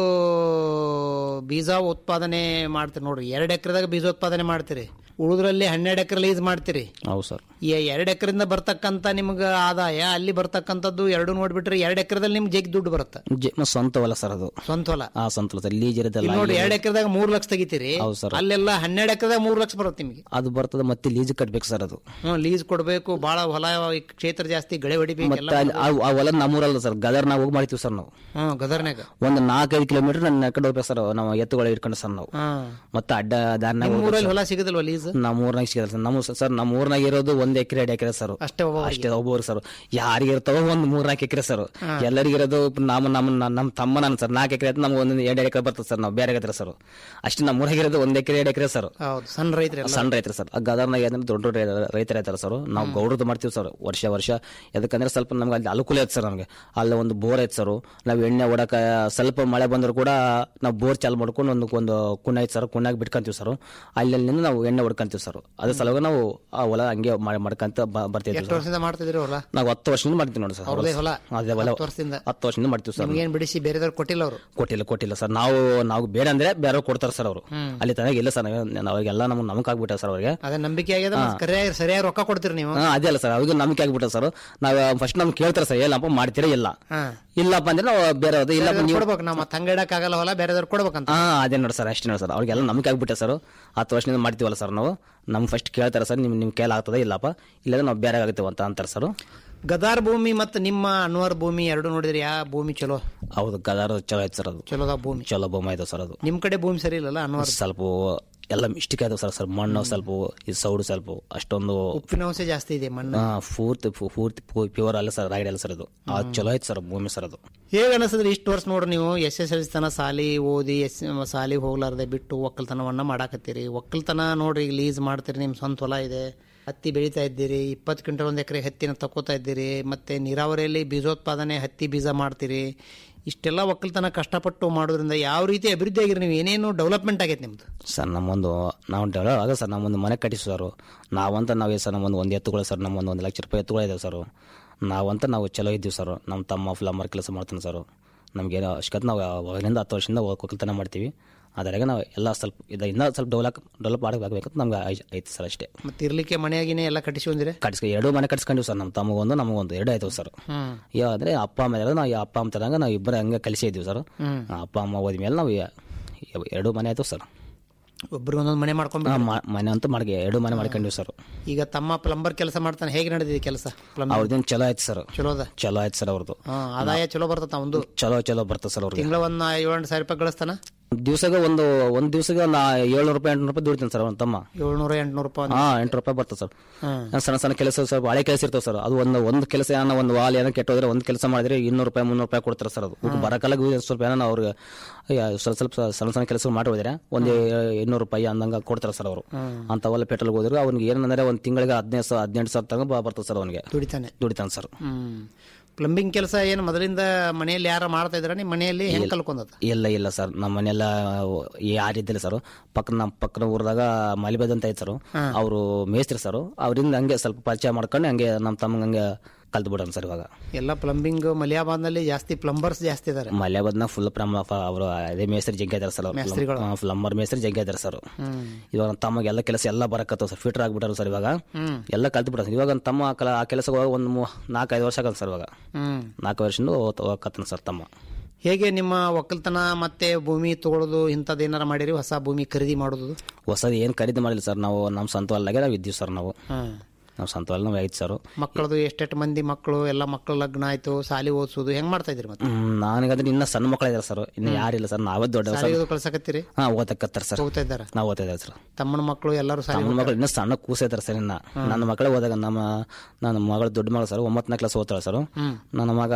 ಬೀಜ ಉತ್ಪಾದನೆ ಮಾಡ್ತೀರಿ ನೋಡ್ರಿ ಎರಡು ಎಕರೆದಾಗ ಬೀಜ ಉತ್ಪಾದನೆ ಮಾಡ್ತೀರಿ ಉಳಿದ್ರಲ್ಲಿ ಹನ್ನೆರಡು ಎಕರೆ ಲೀಸ್ ಮಾಡ್ತೀರಿ ಹೌದು ಸರ್ ಈ ಎರಡು ಎಕರೆಯಿಂದ ಬರ್ತಕ್ಕಂಥ ನಿಮ್ಗೆ ಆದಾಯ ಅಲ್ಲಿ ಬರ್ತಕ್ಕಂಥದ್ದು ಎರಡು ನೋಡ್ಬಿಟ್ರೆ ಎರಡು ಎಕರೆದಲ್ಲಿ ನಿಮ್ಗೆ ಜಗ್ ದುಡ್ಡು ಬರುತ್ತೆ ಜ- ಮ- ಸ್ವಂತವಲ್ಲ ಸರ್ ಅದು ಸ್ವಂತ ಹೊಲ ಆ ಸ್ವಂತ ಸರ್ ಲೀಜ್ ಇರೋದಲ್ಲ ಇಲ್ಲಿ ನೋಡಿ ಎರಡು ಎಕರೆದಾಗ ಮೂರು ಲಕ್ಷ ತೆಗಿತೀರಿ ಹೌದು ಸರ್. ಅಲ್ಲೆಲ್ಲ ಹನ್ನೆರಡು ಎಕರೆದಾಗ ಮೂರು ಲಕ್ಷ ಬರುತ್ತೆ ನಿಮಗೆ ಅದು ಬರ್ತದೆ ಮತ್ತೆ ಲೀಜ್ ಕಟ್ಬೇಕು ಸರ್ ಅದು ಹ್ಮ್ ಲೀಸ್ ಕೊಡಬೇಕು ಬಹಳ ಹೊಲ ಈ ಕ್ಷೇತ್ರ ಜಾಸ್ತಿ ಗಳೆ ಹೊಡಿಬೇಕು ಎಲ್ಲ ಮತ್ತೆ ಅಲ್ಲಿ ಆ- ಆ ಹೊಲ ನಮ್ಮೂರಲ್ಲ ಸರ್ ಗದರ್ ನಾವು ಹೋಗಿ ಮಾಡ್ತೀವಿ ಸರ್ ನಾವು ಹ್ಮ್ ಗದರ್ ಹಂಗಾರ್ನ್ಯಾಗ ಒಂದು ನಾಲ್ಕೈದು ಕಿಲೋಮೀಟರ್ ನನ್ನ ಕಡೆ ಹೋಗ್ಬೇಕು ಸರ್ ನಾವು ಎತ್ತುಗಳು ಇಟ್ಕೊಂಡು ಸರ್ ನಾವು ಹಾ ಮತ್ತೆ ಅಡ್ಡ ದಾರಿನಾಗ ನಿಮ್ಮ ಹೋಗ್ಬೇಕು ಊರಲ್ಲಿ ಸರ್. ಹೊಲ ಸಿಗದಿಲ್ವಾ ಲೀಸ್ ನಮ್ಮ ಊರ್ನಾಗ ಸಿಗಲ್ಲ ಸರ್ ನಮ್ಮ ಸರ್ ನಮ್ಮ ಊರ್ನಾಗ ಇರೋದು ಒಂದ್ ಎಕರೆ ಎರಡು ಎಕರೆ ಸರ್ ಅಷ್ಟೇ ಒಬ್ಬ ಅಷ್ಟೇ ಒಬ್ಬರು ಸರ್ ಯಾರಿಗೆ ಇರ್ತಾವ ಒಂದ್ ಮೂರ್ನಾಲ್ಕು ಎಕರೆ ಸರ್ ಎಲ್ಲರಿಗಿರೋದು ನಮ್ಮ ನಮ್ಮ ನಮ್ಮ ತಮ್ಮ ನಾನು ಸರ್ ನಾಲ್ಕು ಎಕರೆ ನಮ್ಗೆ ಒಂದೊಂದು ಎರಡು ಎಕರೆ ಬರ್ತದೆ ಸರ್ ನಾವು ಬೇರೆ ಇದ್ರೆ ಸರ್ ಅಷ್ಟೇ ನಮ್ಮ ಊರಾಗಿರೋದು ಒಂದ್ ಎಕರೆ ಎರಡು ಎಕರೆ ಸರ್ ಹೌದು ಸಣ್ಣ ರೈತರೆಲ್ಲ ಸಣ್ಣ ರೈತರು ಸರ್ ಆ ಗದರ್ನಾಗ ಏನಂದ್ರೆ ದೊಡ್ಡ ದೊಡ್ಡ ರೈತರ ಇರ್ತಾರೆ ಸರ್ ನಾವು ಗೌಡ್ರದ್ದು ಮಾಡ್ತೀವಿ ಸರ್ ವರ್ಷ ವರ್ಷ ಯಾಕಂದ್ರೆ ಸ್ವಲ್ಪ ನಮ್ಗೆ ಅಲ್ಲಿ ಅನುಕೂಲ ಐತೆ ಸರ್ ನಮಗೆ ಅಲ್ಲಿ ಒಂದು ಬೋರ್ ಐತೆ ಸರ್ ನಾವು ಎಣ್ಣೆ ಹೊಡಕ ಸ್ವಲ್ಪ ಮಳೆ ಬಂದ್ರು ಕೂಡ ನಾವು ಬೋರ್ ಚಾಲು ಮಾಡ್ಕೊಂಡು ಒಂದು ಒಂದು ಕುಣ ಐತೆ ಸರ್ ಕುಣ್ಣಾಗ ಬಿಟ್ಕೊಂತೀವಿ ಸರ್ ಅಲ್ಲಿಂದ ನಾವು ಎಣ್ಣೆ ಹೊಡ್ಕೊಂತೀವಿ ಸರ್ ಅದ್ರ ಸಲುವಾಗಿ ನಾವು ಆ ಹೊಲ ಹಂಗೆ ಮಾಡ್- ಮಾಡ್ಕೊಂತ ಬ- ಬರ್ತೀವಿ ಎಷ್ಟು ಸರ್ ವರ್ಷದಿಂದ ಮಾಡ್ತಿದ್ರಿ ಹೊಲ ನಾವು ಹತ್ತು ವರ್ಷದಿಂದ ಮಾಡ್ತೀವಿ ನೋಡಿ ಸರ್ ಅವ್ರದೇ ಹೊಲ ಅದೇ ಹೊಲ ಹತ್ತು ವರ್ಷದಿಂದ ಹತ್ತು ವರ್ಷದಿಂದ ಮಾಡ್ತೀವಿ ಸರ್ ನಿಮ್ಗೇನ್ ಬಿಡಿಸಿ ಬೇರೆದವ್ರು ಕೊಟ್ಟಿಲ್ಲ ಅವರು ಕೊಟ್ಟಿಲ್ಲ ಕೊಟ್ಟಿಲ್ಲ ಸರ್ ನಾವು ನಾವು ಬೇಡ ಅಂದ್ರೆ ಬೇರೆ ಕೊಡ್ತಾರೆ ಸರ್ ಅವರು ಅಲ್ಲಿ ತನಕ ಇಲ್ಲ ಸರ್ ಅವಾಗೆಲ್ಲ ನಮ್ಗೆ ನಮಕ್ ಆಗ್ಬಿಟ್ಟ ಸರ್ ಅವ್ರಿಗೆ ಅದೇ ನಂಬಿಕೆ ಆಗ್ಯದ ಮತ್ತೆ ಸರಿಯಾಗಿ ಸರಿಯಾಗಿ ರೊಕ್ಕ ಕೊಡ್ತೀರಿ ನೀವು ಹಾ ಅದೇ ಅಲ್ಲ ಸರ್ ಅವ್ರಿಗೆ ನಂಬಿಕೆ ಆಗ್ಬಿಟ್ಟ ಸರ್ ನಾವ್ ಫಸ್ಟ್ ನಮ್ಗೆ ಕೇಳ್ತಾರೆ ಸರ್ ಏನಪ್ಪ ಮಾಡ್ತೀರಾ ಇಲ್ಲ ಹಾ ಇಲ್ಲಪ್ಪ ಅಂದ್ರೆ ನಾವು ಬೇರೆ ಯಾವ್ದು ಇಲ್ಲಪ್ಪ ಬೇರೆದವ್ರು ನೀವು ಕೊಡ್ಬೇಕು ನಾವು ಮತ್ತೆ ಹಂಗೆ ಇಡಕ್ಕಾಗಲ್ಲ ಹೊಲ ಬೇರೆದವ್ರು ಕೊಡ್ಬೇಕಂತ ಹಾ ಅದೇ ನೋಡಿ ಸರ್ ಅಷ್ಟೇ ನೋಡಿ ಸರ್ ಅವ್ರಿಗೆಲ್ಲ ನಂಬಿಕೆ ಆಗ್ಬಿಟ್ಟೆ ಸರ್ ಹತ್ತು ವರ್ಷದಿಂದ ಮಾಡ್ತೀವಲ್ಲ ಸರ್ ನಾವು ನಮ್ಗೆ ಫಸ್ಟ್ ಕೇಳ್ತಾರೆ ಸರ್ ನಿಮ್ ನಿಮ್ ಕೈಲಿ ಆಗ್ತದೆ ಇಲ್ಲಪ್ಪ ಇಲ್ಲದ್ರೆ ನಾವು ಬೇರೆ ಆಗ್ತೀವಿ ಅಂತ ಅಂತಾರೆ ಸರ್ ಗದಾರ್ ಭೂಮಿ ಮತ್ತು ನಿಮ್ಮ ಅನ್ವರ್ ಭೂಮಿ ಎರಡು ನೋಡಿದ್ರಿ ಯಾವ ಭೂಮಿ ಚಲೋ ಹೌದು ಗದಾರ ಚಲೋ ಐತೆ ಸರ್ ಅದು ಚಲೋದ ಭೂಮಿ ಚಲೋ ಬೊಮ್ಮ ಇದೆ ಸರ್ ಅದು ನಿಮ್ ಕಡೆ ಭೂಮಿ ಸರಿ ಇಲ್ಲಲ್ಲ ಅನ್ವರ್ ಸ್ವಲ್ಪ ಎಲ್ಲ ಮಿಸ್ಟೇಕ್ ಆಯ್ತು ಸರ್ ಸರ್ ಮಣ್ಣು ಸ್ವಲ್ಪ ಈ ಸೌಡು ಸ್ವಲ್ಪ ಅಷ್ಟೊಂದು ಉಪ್ಪಿನ ಅಂಶ ಜಾಸ್ತಿ ಇದೆ ಮಣ್ಣು ಹಾ, ಪೂರ್ತಿ ಪೂ- ಪೂರ್ತಿ ಪ್ಯೂರ್ ಅಲ್ಲ ಸರ್ ರಾಗಡಿ ಅಲ್ಲ ಸರ್ ಅದು ಆ ಚಲೋ ಐತೆ ಸರ್ ಭೂಮಿ ಸರ್ ಅದು ಹೇಗೆ ಅನಿಸಿದ್ರಿ ಇಷ್ಟು ವರ್ಷ ನೋಡ್ರಿ ನೀವು ಎಸ್ ಎಸ್ ಎಲ್ ಸಿ ತನ ಸಾಲಿ ಓದಿ ಎಸ್ ಸಾಲಿಗೆ ಹೋಗ್ಲಾರ್ದೆ ಬಿಟ್ಟು ಒಕ್ಕಲ್ತನವನ್ನ ಮಾಡಾಕತ್ತೀರಿ ಒಕ್ಕಲ್ತನ ನೋಡ್ರಿ ಈಗ ಲೀಸ್ ಮಾಡ್ತೀರಿ ನಿಮ್ಮ ಸ್ವಂತ ಹೊಲ ಇದೆ ಹತ್ತಿ ಬೆಳೀತಾ ಇದ್ದೀರಿ ಇಪ್ಪತ್ತು ಕ್ವಿಂಟಲ್ ಒಂದು ಎಕರೆ ಹತ್ತಿನ ತಗೋತಾ ಇದ್ದೀರಿ ಮತ್ತೆ ನೀರಾವರಿಯಲ್ಲಿ ಬೀಜೋತ್ಪಾದನೆ ಹತ್ತಿ ಬೀಜ ಮಾಡ್ತೀರಿ ಇಷ್ಟೆಲ್ಲ ಒಕ್ಕಲ್ತನ ಕಷ್ಟಪಟ್ಟು ಮಾಡೋದ್ರಿಂದ ಯಾವ ರೀತಿ ಅಭಿವೃದ್ಧಿ ಆಗಿರಿ ನೀವು ಏನೇನು ಡೆವಲಪ್ಮೆಂಟ್ ಆಗೈತೆ ನಿಮ್ದು ಸರ್ ನಮ್ಮೊಂದು ನಾವು ಡೆವಲಪ್ ಆಗ ಸರ್ ನಮ್ಮೊಂದು ಮನೆ ಕಟ್ಟಿಸಿ ಸರ್ ನಾವಂತ ನಾವೇ ಸರ್ ನಮ್ಮೊಂದು ಒಂದು ಎತ್ತುಗಳು ಸರ್ ನಮ್ಮೊಂದು ಒಂದು ಲಕ್ಷ ರೂಪಾಯಿ ಎತ್ತುಗಳು ಇದಾವೆ ಸರ್ ನಾವಂತ ನಾವು ಚಲೋ ಇದ್ದೀವಿ ಸರ್ ನಮ್ಮ ತಮ್ಮ ಫ್ಲಮ್ಮರ್ ಕೆಲಸ ಮಾಡ್ತಾನೆ ಸರ್ ನಮ್ಗೇನು ಅವಶ್ಯಕತೆ ನಾವು ಅವಾಗಿನಿಂದ ಹತ್ತು ವರ್ಷದಿಂದ ಒಕ್ಕಲ್ತನ ಮಾಡ್ತೀವಿ ಅದರಾಗೆ ನಾವು ಎಲ್ಲ ಸ್ವಲ್ಪ ಇದು ಇನ್ನೂ ಸ್ವಲ್ಪ ಡೆವಲಪ್ ಡೆವಲಪ್ ಆಗಬೇಕಂತ ನಮ್ಗೆ ಐ- ಐತಿ ಸರ್ ಅಷ್ಟೇ ಮತ್ತೆ ಇರ್ಲಿಕ್ಕೆ ಮನೆಯಾಗಿನೇ ಎಲ್ಲ ಕಟ್ಟಿಸಿ ಬಂದಿರಿ ಕಟ್ಸ್ಕೊ ಎರಡು ಮನೆ ಕಟ್ಸ್ಕೊಂಡಿವಿ ಸರ್ ನಮ್ಮ ತಮಗೊಂದು ನಮಗೊಂದು ಎರಡು ಆಯ್ತು ಸರ್ ಯಾವ ಅಂದ್ರೆ ಅಪ್ಪ ಅಮ್ಮ ಇರೋದು ನಾವು ಅಪ್ಪ ಅಮ್ಮ ತರಂಗ ನಾವು ಇಬ್ಬರು ಹಂಗೆ ಕಲಿಸಿ ಇದ್ದೀವಿ ಸರ್ ಅಪ್ಪ ಅಮ್ಮ ಹೋದ್ಮೇಲೆ ನಾವು ಯ- ಎರಡು ಮನೆ ಆಯ್ತು ಸರ್ ಒಬ್ರಿಗೊಂದೊಂದು ಮನೆ ಮಾಡ್ಕೊಂಡ್ ಹಾ, ಮ- ಮನೆ ಅಂತೂ ಮಾಡ್ಗೆ ಎರಡು ಮನೆ ಮಾಡ್ಕೊಂಡಿವಿ ಸರ್ ಈಗ ತಮ್ಮ ಪ್ಲಂಬರ್ ಕೆಲಸ ಮಾಡ್ತಾನೆ ಹೇಗೆ ನಡೆದಿದೆ ಕೆಲಸ ಪ್ಲಂಬರ್ ಅವ್ರದ್ದೇನು ಚಲೋ ಆಯ್ತು ಸರ್ ಚಲೋದ ಚಲೋ ಆಯ್ತು ಸರ್ ಅವ್ರದ್ದು ಹಾ ಆದಾಯ ಚಲೋ ಬರ್ತದ ಒಂದು ಚಲೋ ಚಲೋ ಬರ್ತದೆ ಸರ್ ಅವ್ರಿಗೆ ತಿಂಗಳ ಒಂದ್ ಏಳೆಂಟು ಸಾವಿರ ರೂಪಾಯಿ ಗಳಿಸ್ತಾನ ದಿವಸಗೆ ಒಂದು ಒಂದು ದಿವಸಗೆ ಒಂದು ಏಳ್ನೂರು ರೂಪಾಯಿ ಎಂಟುನೂರು ರೂಪಾಯಿ ದುಡಿತೀನಿ ಸರ್ ಅವ್ನ ತಮ್ಮ ಏಳ್ನೂರ ಎಂಟ್ನೂರು ರೂಪಾಯಿ ಹಾ ಎಂಟು ರೂಪಾಯಿ ಬರ್ತದೆ ಸರ್ ಸಣ್ಣ ಸಣ್ಣ ಕೆಲಸ ಸ್ವಲ್ಪ ಹಳೆ ಕೆಲಸ ಇರ್ತವೆ ಸರ್ ಅದು ಒಂದು ಒಂದು ಕೆಲಸ ಏನೋ ಒಂದು ವಾಲ್ ಏನೋ ಕೆಟ್ಟೋದ್ರೆ ಒಂದು ಕೆಲಸ ಮಾಡಿದ್ರೆ ಇನ್ನೂರು ರೂಪಾಯಿ ಮುನ್ನೂರು ರೂಪಾಯಿ ಕೊಡ್ತಾರೆ ಸರ್ ಅದು ಬರಕಾಲ ಸ್ವಲ್ಪ ಏನೋ ಅವ್ರಿಗೆ ಅಯ್ಯ, ಸ್ವಲ್ಪ ಸ್ವಲ್ಪ ಸಣ್ಣ ಸಣ್ಣ ಕೆಲಸ ಮಾಡಿ ಹೋದ್ರೆ ಒಂದು ಇನ್ನೂರು ರೂಪಾಯಿ ಅಂದಂಗ ಕೊಡ್ತಾರೆ ಸರ್ ಅವರು ಅಂತವೆಲ್ಲ ಪೆಟ್ರೋಲ್ ಹೋದ್ರೆ ಅವ್ನಿಗೆ ಏನಂದ್ರೆ ಒಂದು ತಿಂಗಳಿಗೆ ಹದಿನೈದು ಸಾವಿರ ಹದಿನೆಂಟು ಸಾವಿರ ತನಕ ಬ- ಬರ್ತದೆ ಸರ್ ಅವನಿಗೆ ದುಡಿತಾನೆ ದುಡಿತಾನೆ ಸರ್ ಹ್ಮ್ ಪ್ಲಂಬಿಂಗ್ ಕೆಲಸ ಏನು ಮೊದಲಿಂದ ಮನೆಯಲ್ಲಿ ಯಾರ ಮಾಡ್ತಾ ಇದ್ರ ನಿಮ್ಮ ಮನೆಯಲ್ಲಿ ಹೆಂಗ್ ಕಲ್ಕೊಂಡದ ಇಲ್ಲ ಇಲ್ಲ ಸರ್ ನಮ್ಮ ಮನೆಯೆಲ್ಲ ಯಾರಿದ್ದಿಲ್ಲ ಸರ್ ಪಕ್ಕ ನಮ್ಮ ಪಕ್ಕದ ಊರದಾಗ ಮಲಿಬೇದ್ ಅಂತ ಐತೆ ಸರ್ ಅವರು ಮೇಸ್ತ್ರಿ ಸರ್ ಅವರಿಂದ ಹಂಗೆ ಸ್ವಲ್ಪ ಪರಿಚಯ ಮಾಡ್ಕೊಂಡು ಹಂಗೆ ನಮ್ಮ ತಮ್ಮಂಗೆ ಹಂಗೆ ಕಲ್ತು ಬಿಡೋಣ ಸರ್ ಇವಾಗ ಎಲ್ಲ ಪ್ಲಂಬಿಂಗ್ ಮಲಿಯಾಬಾದ್ನಲ್ಲಿ ಜಾಸ್ತಿ ಪ್ಲಂಬರ್ಸ್ ಜಾಸ್ತಿ ಇದಾರೆ ಮಲ್ಯಾಬದ್ನ ಫುಲ್ ಪ್ರಮಾಣ ಅವರು ಅದೇ ಮೇಸ್ತ್ರಿ ಜಗ್ಗಿ ಇದಾರೆ ಸರ್ ಮೇಸ್ತ್ರಿಗಳು. ಪ್ಲಂಬರ್ ಮೇಸ್ತ್ರಿ ಜಗ್ಗಿ ಇದಾರೆ ಸರ್ ಇವಾಗ ನಮ್ಮ ತಮ್ಮಗೆ ಎಲ್ಲ ಕೆಲಸ ಎಲ್ಲ ಬರಕತ್ತವ ಸರ್ ಫಿಟರ್ ಆಗ್ಬಿಟ್ಟಾರ ಸರ್ ಇವಾಗ ಎಲ್ಲ ಕಲ್ತು ಬಿಟ್ಟಾರ ಇವಾಗ ನಮ್ಮ ತಮ್ಮ ಕಲ ಆ ಕೆಲಸ ಒಂದು ಮೂ- ನಾಲ್ಕೈದು ವರ್ಷ ಆಗಲ್ಲ ಸರ್ ಇವಾಗ ಹ್ಮ್ ನಾಲ್ಕು ವರ್ಷದಿಂದ ಹೋಗಕತ್ತಾನ ಸರ್ ತಮ್ಮ ಹೇಗೆ ನಿಮ್ಮ ಒಕ್ಕಲ್ತನ ಮತ್ತೆ ಭೂಮಿ ತಗೊಳ್ಳೋದು ಇಂಥದ್ದು ಏನಾರ ಮಾಡಿರಿ ಹೊಸ ಭೂಮಿ ಖರೀದಿ ಮಾಡೋದು ಹೊಸದು ಏನು ಖರೀದಿ ಮಾಡಿಲ್ಲ ಸರ್ ನಾವು ನಮ್ಮ ಸ್ವಂತ ಹೊಲ್ದಾಗೆ ನಾವು ಇದ್ದೀವಿ ಸರ್ ನಾವು ಹ್ಮ್ ನಾವು ಸ್ವಂತ ಹೊಲ ನಾವು ಐದು ಸರ್ ಮಕ್ಕಳದು ಎಷ್ಟೆಷ್ಟು ಮಂದಿ ಮಕ್ಕಳು ಎಲ್ಲ ಮಕ್ಕಳು ಲಗ್ನ ಆಯ್ತು ಸಾಲಿ ಓದಿಸೋದು ಹೆಂಗ್ ಮಾಡ್ತಾ ಇದ್ರಿ ಮತ್ತೆ ನನಗಂದ್ರೆ ಇನ್ನ ಸಣ್ಣ ಮಕ್ಕಳಿದ್ದಾರೆ ಸರ್ ಇನ್ನು ಯಾರಿಲ್ಲ ಸರ್ ನಾವೇ ದೊಡ್ಡ ಸರ್ ಸಾಲಿಗೆ ಕಳ್ಸಕತ್ತೀರಿ ಹಾ ಓದಕತ್ತಾರ ಸರ್ ಹೋಗ್ತಾ ಇದ್ದಾರ ನಾವು ಓದ್ತಾ ಇದ್ದಾರೆ ಸರ್ ತಮ್ಮನ ಮಕ್ಕಳು ಎಲ್ಲರೂ ಸಾಲಿ ನಮ್ಮ ಮಗಳು ಇನ್ನೂ ಸಣ್ಣ ಕೂಸ ಇದ್ದಾರೆ ಸರ್ ಇನ್ನ ನನ್ನ ಮಕ್ಕಳೇ ಹೋದಾಗ ನಮ್ಮ ನನ್ನ ಮಗಳು ದೊಡ್ಡ ಮಗಳು ಸರ್ ಒಂಬತ್ತನೇ ಕ್ಲಾಸ್ ಓದ್ತಾಳೆ ಸರ್ ನನ್ನ ಮಗ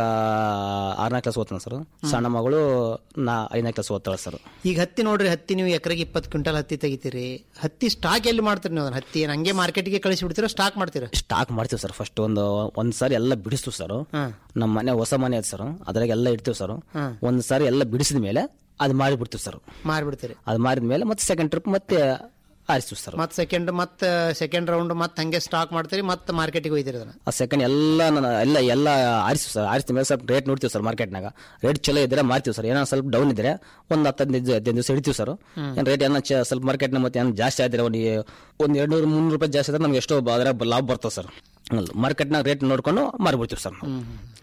ಆರನೇ ಕ್ಲಾಸ್ ಓದ್ತಾನೆ ಸರ್ ಸಣ್ಣ ಮಗಳು ನಾ ಐದನೇ ಕ್ಲಾಸ್ ಓದ್ತಾಳೆ ಸರ್ ಈಗ ಹತ್ತಿ ನೋಡ್ರಿ ಹತ್ತಿ ನೀವು ಎಕರೆಗೆ ಇಪ್ಪತ್ತು ಕ್ವಿಂಟಲ್ ಹತ್ತಿ ತೆಗಿತೀರಿ ಹತ್ತಿ ಸ್ಟಾಕ್ ಎಲ್ಲಿ ಮಾಡ್ತೀರಿ ನೀವು ಅದನ್ನ ಹತ್ತಿ ಏನ್ ಹಂಗೆ ಮಾರ್ಕೆಟ್ಗೆ ಕಳಿಸಿ ಬಿಡ್ತೀರಾ ಸ್ಟಾಕ್ ಮಾಡ್ತೀರಾ ಸ್ಟಾಕ್ ಮಾಡ್ತೀವಿ ಸರ್ ಫಸ್ಟ್ ಒಂದು ಒಂದ್ ಸಾರಿ ಎಲ್ಲ ಬಿಡಿಸ್ತೀವಿ ಸರ್ ನಮ್ಮ ಮನೆ ಹೊಸ ಮನೆ ಐತೆ ಸರ್ ಅದ್ರಾಗ ಎಲ್ಲ ಇಡ್ತೀವಿ ಸರ್ ಒಂದ್ ಸಾರಿ ಎಲ್ಲ ಬಿಡಿಸಿದ ಮೇಲೆ ಅದು ಮಾಡಿ ಬಿಡ್ತೀವಿ ಸರ್ ಮಾರ್ಬಿಡ್ತೀರಿ ಅದು ಮಾರಿದ ಮೇಲೆ ಮತ್ತೆ ಸೆಕೆಂಡ್ ಟ್ರಿಪ್ ಮತ್ತೆ ಆರಿಸ್ತೀವಿ ಸರ್ ಮತ್ತೆ ಸೆಕೆಂಡ್ ಮತ್ತೆ ಸೆಕೆಂಡ್ ರೌಂಡ್ ಮತ್ತೆ ಹಂಗೆ ಸ್ಟಾಕ್ ಮಾಡ್ತೀರಿ ಮತ್ತೆ ಮಾರ್ಕೆಟಿಗೆ ಹೋಯ್ತೀರಿ ಅದನ್ನ ಆ ಸೆಕೆಂಡ್ ಎಲ್ಲ ನನ್ನ ಎಲ್ಲ ಎಲ್ಲ ಆರಿಸ್ತೀವಿ ಸರ್ ಆರಿಸಿದ ಮೇಲೆ ಸ್ವಲ್ಪ ರೇಟ್ ನೋಡ್ತೀವಿ ಸರ್ ಮಾರ್ಕೆಟ್ನಾಗ ರೇಟ್ ಚಲೋ ಇದ್ರೆ ಮಾರ್ತೀವಿ ಸರ್ ಏನೋ ಸ್ವಲ್ಪ ಡೌನ್ ಇದ್ರೆ ಒಂದು ಹತ್ತು ಹದಿನೈದು ಹದಿನೈದು ದಿವಸ ಇಡ್ತೀವಿ ಸರ್ ಏನು ರೇಟ್ ಏನೋ ಚ- ಸ್ವಲ್ಪ ಮಾರ್ಕೆಟ್ನ ಮತ್ತೆ ಏನು ಜಾಸ್ತಿ ಆದ್ರೆ ಒಂದು ಒಂದು ಎರಡು ನೂರು ಮುನ್ನೂರು ರೂಪಾಯಿ ಜಾಸ್ತಿ ಆದ್ರೆ ನಮ್ಗೆ ಎಷ್ಟೋ ಅದರ ಲಾಭ ಬರ್ತದೆ ಸರ್ ಮಾರ್ಕೆಟ್ನಾಗ ರೇಟ್ ನೋಡ್ಕೊಂಡು ಮಾರ್ಬಿಡ್ತೀವಿ ಸರ್ ನಾವು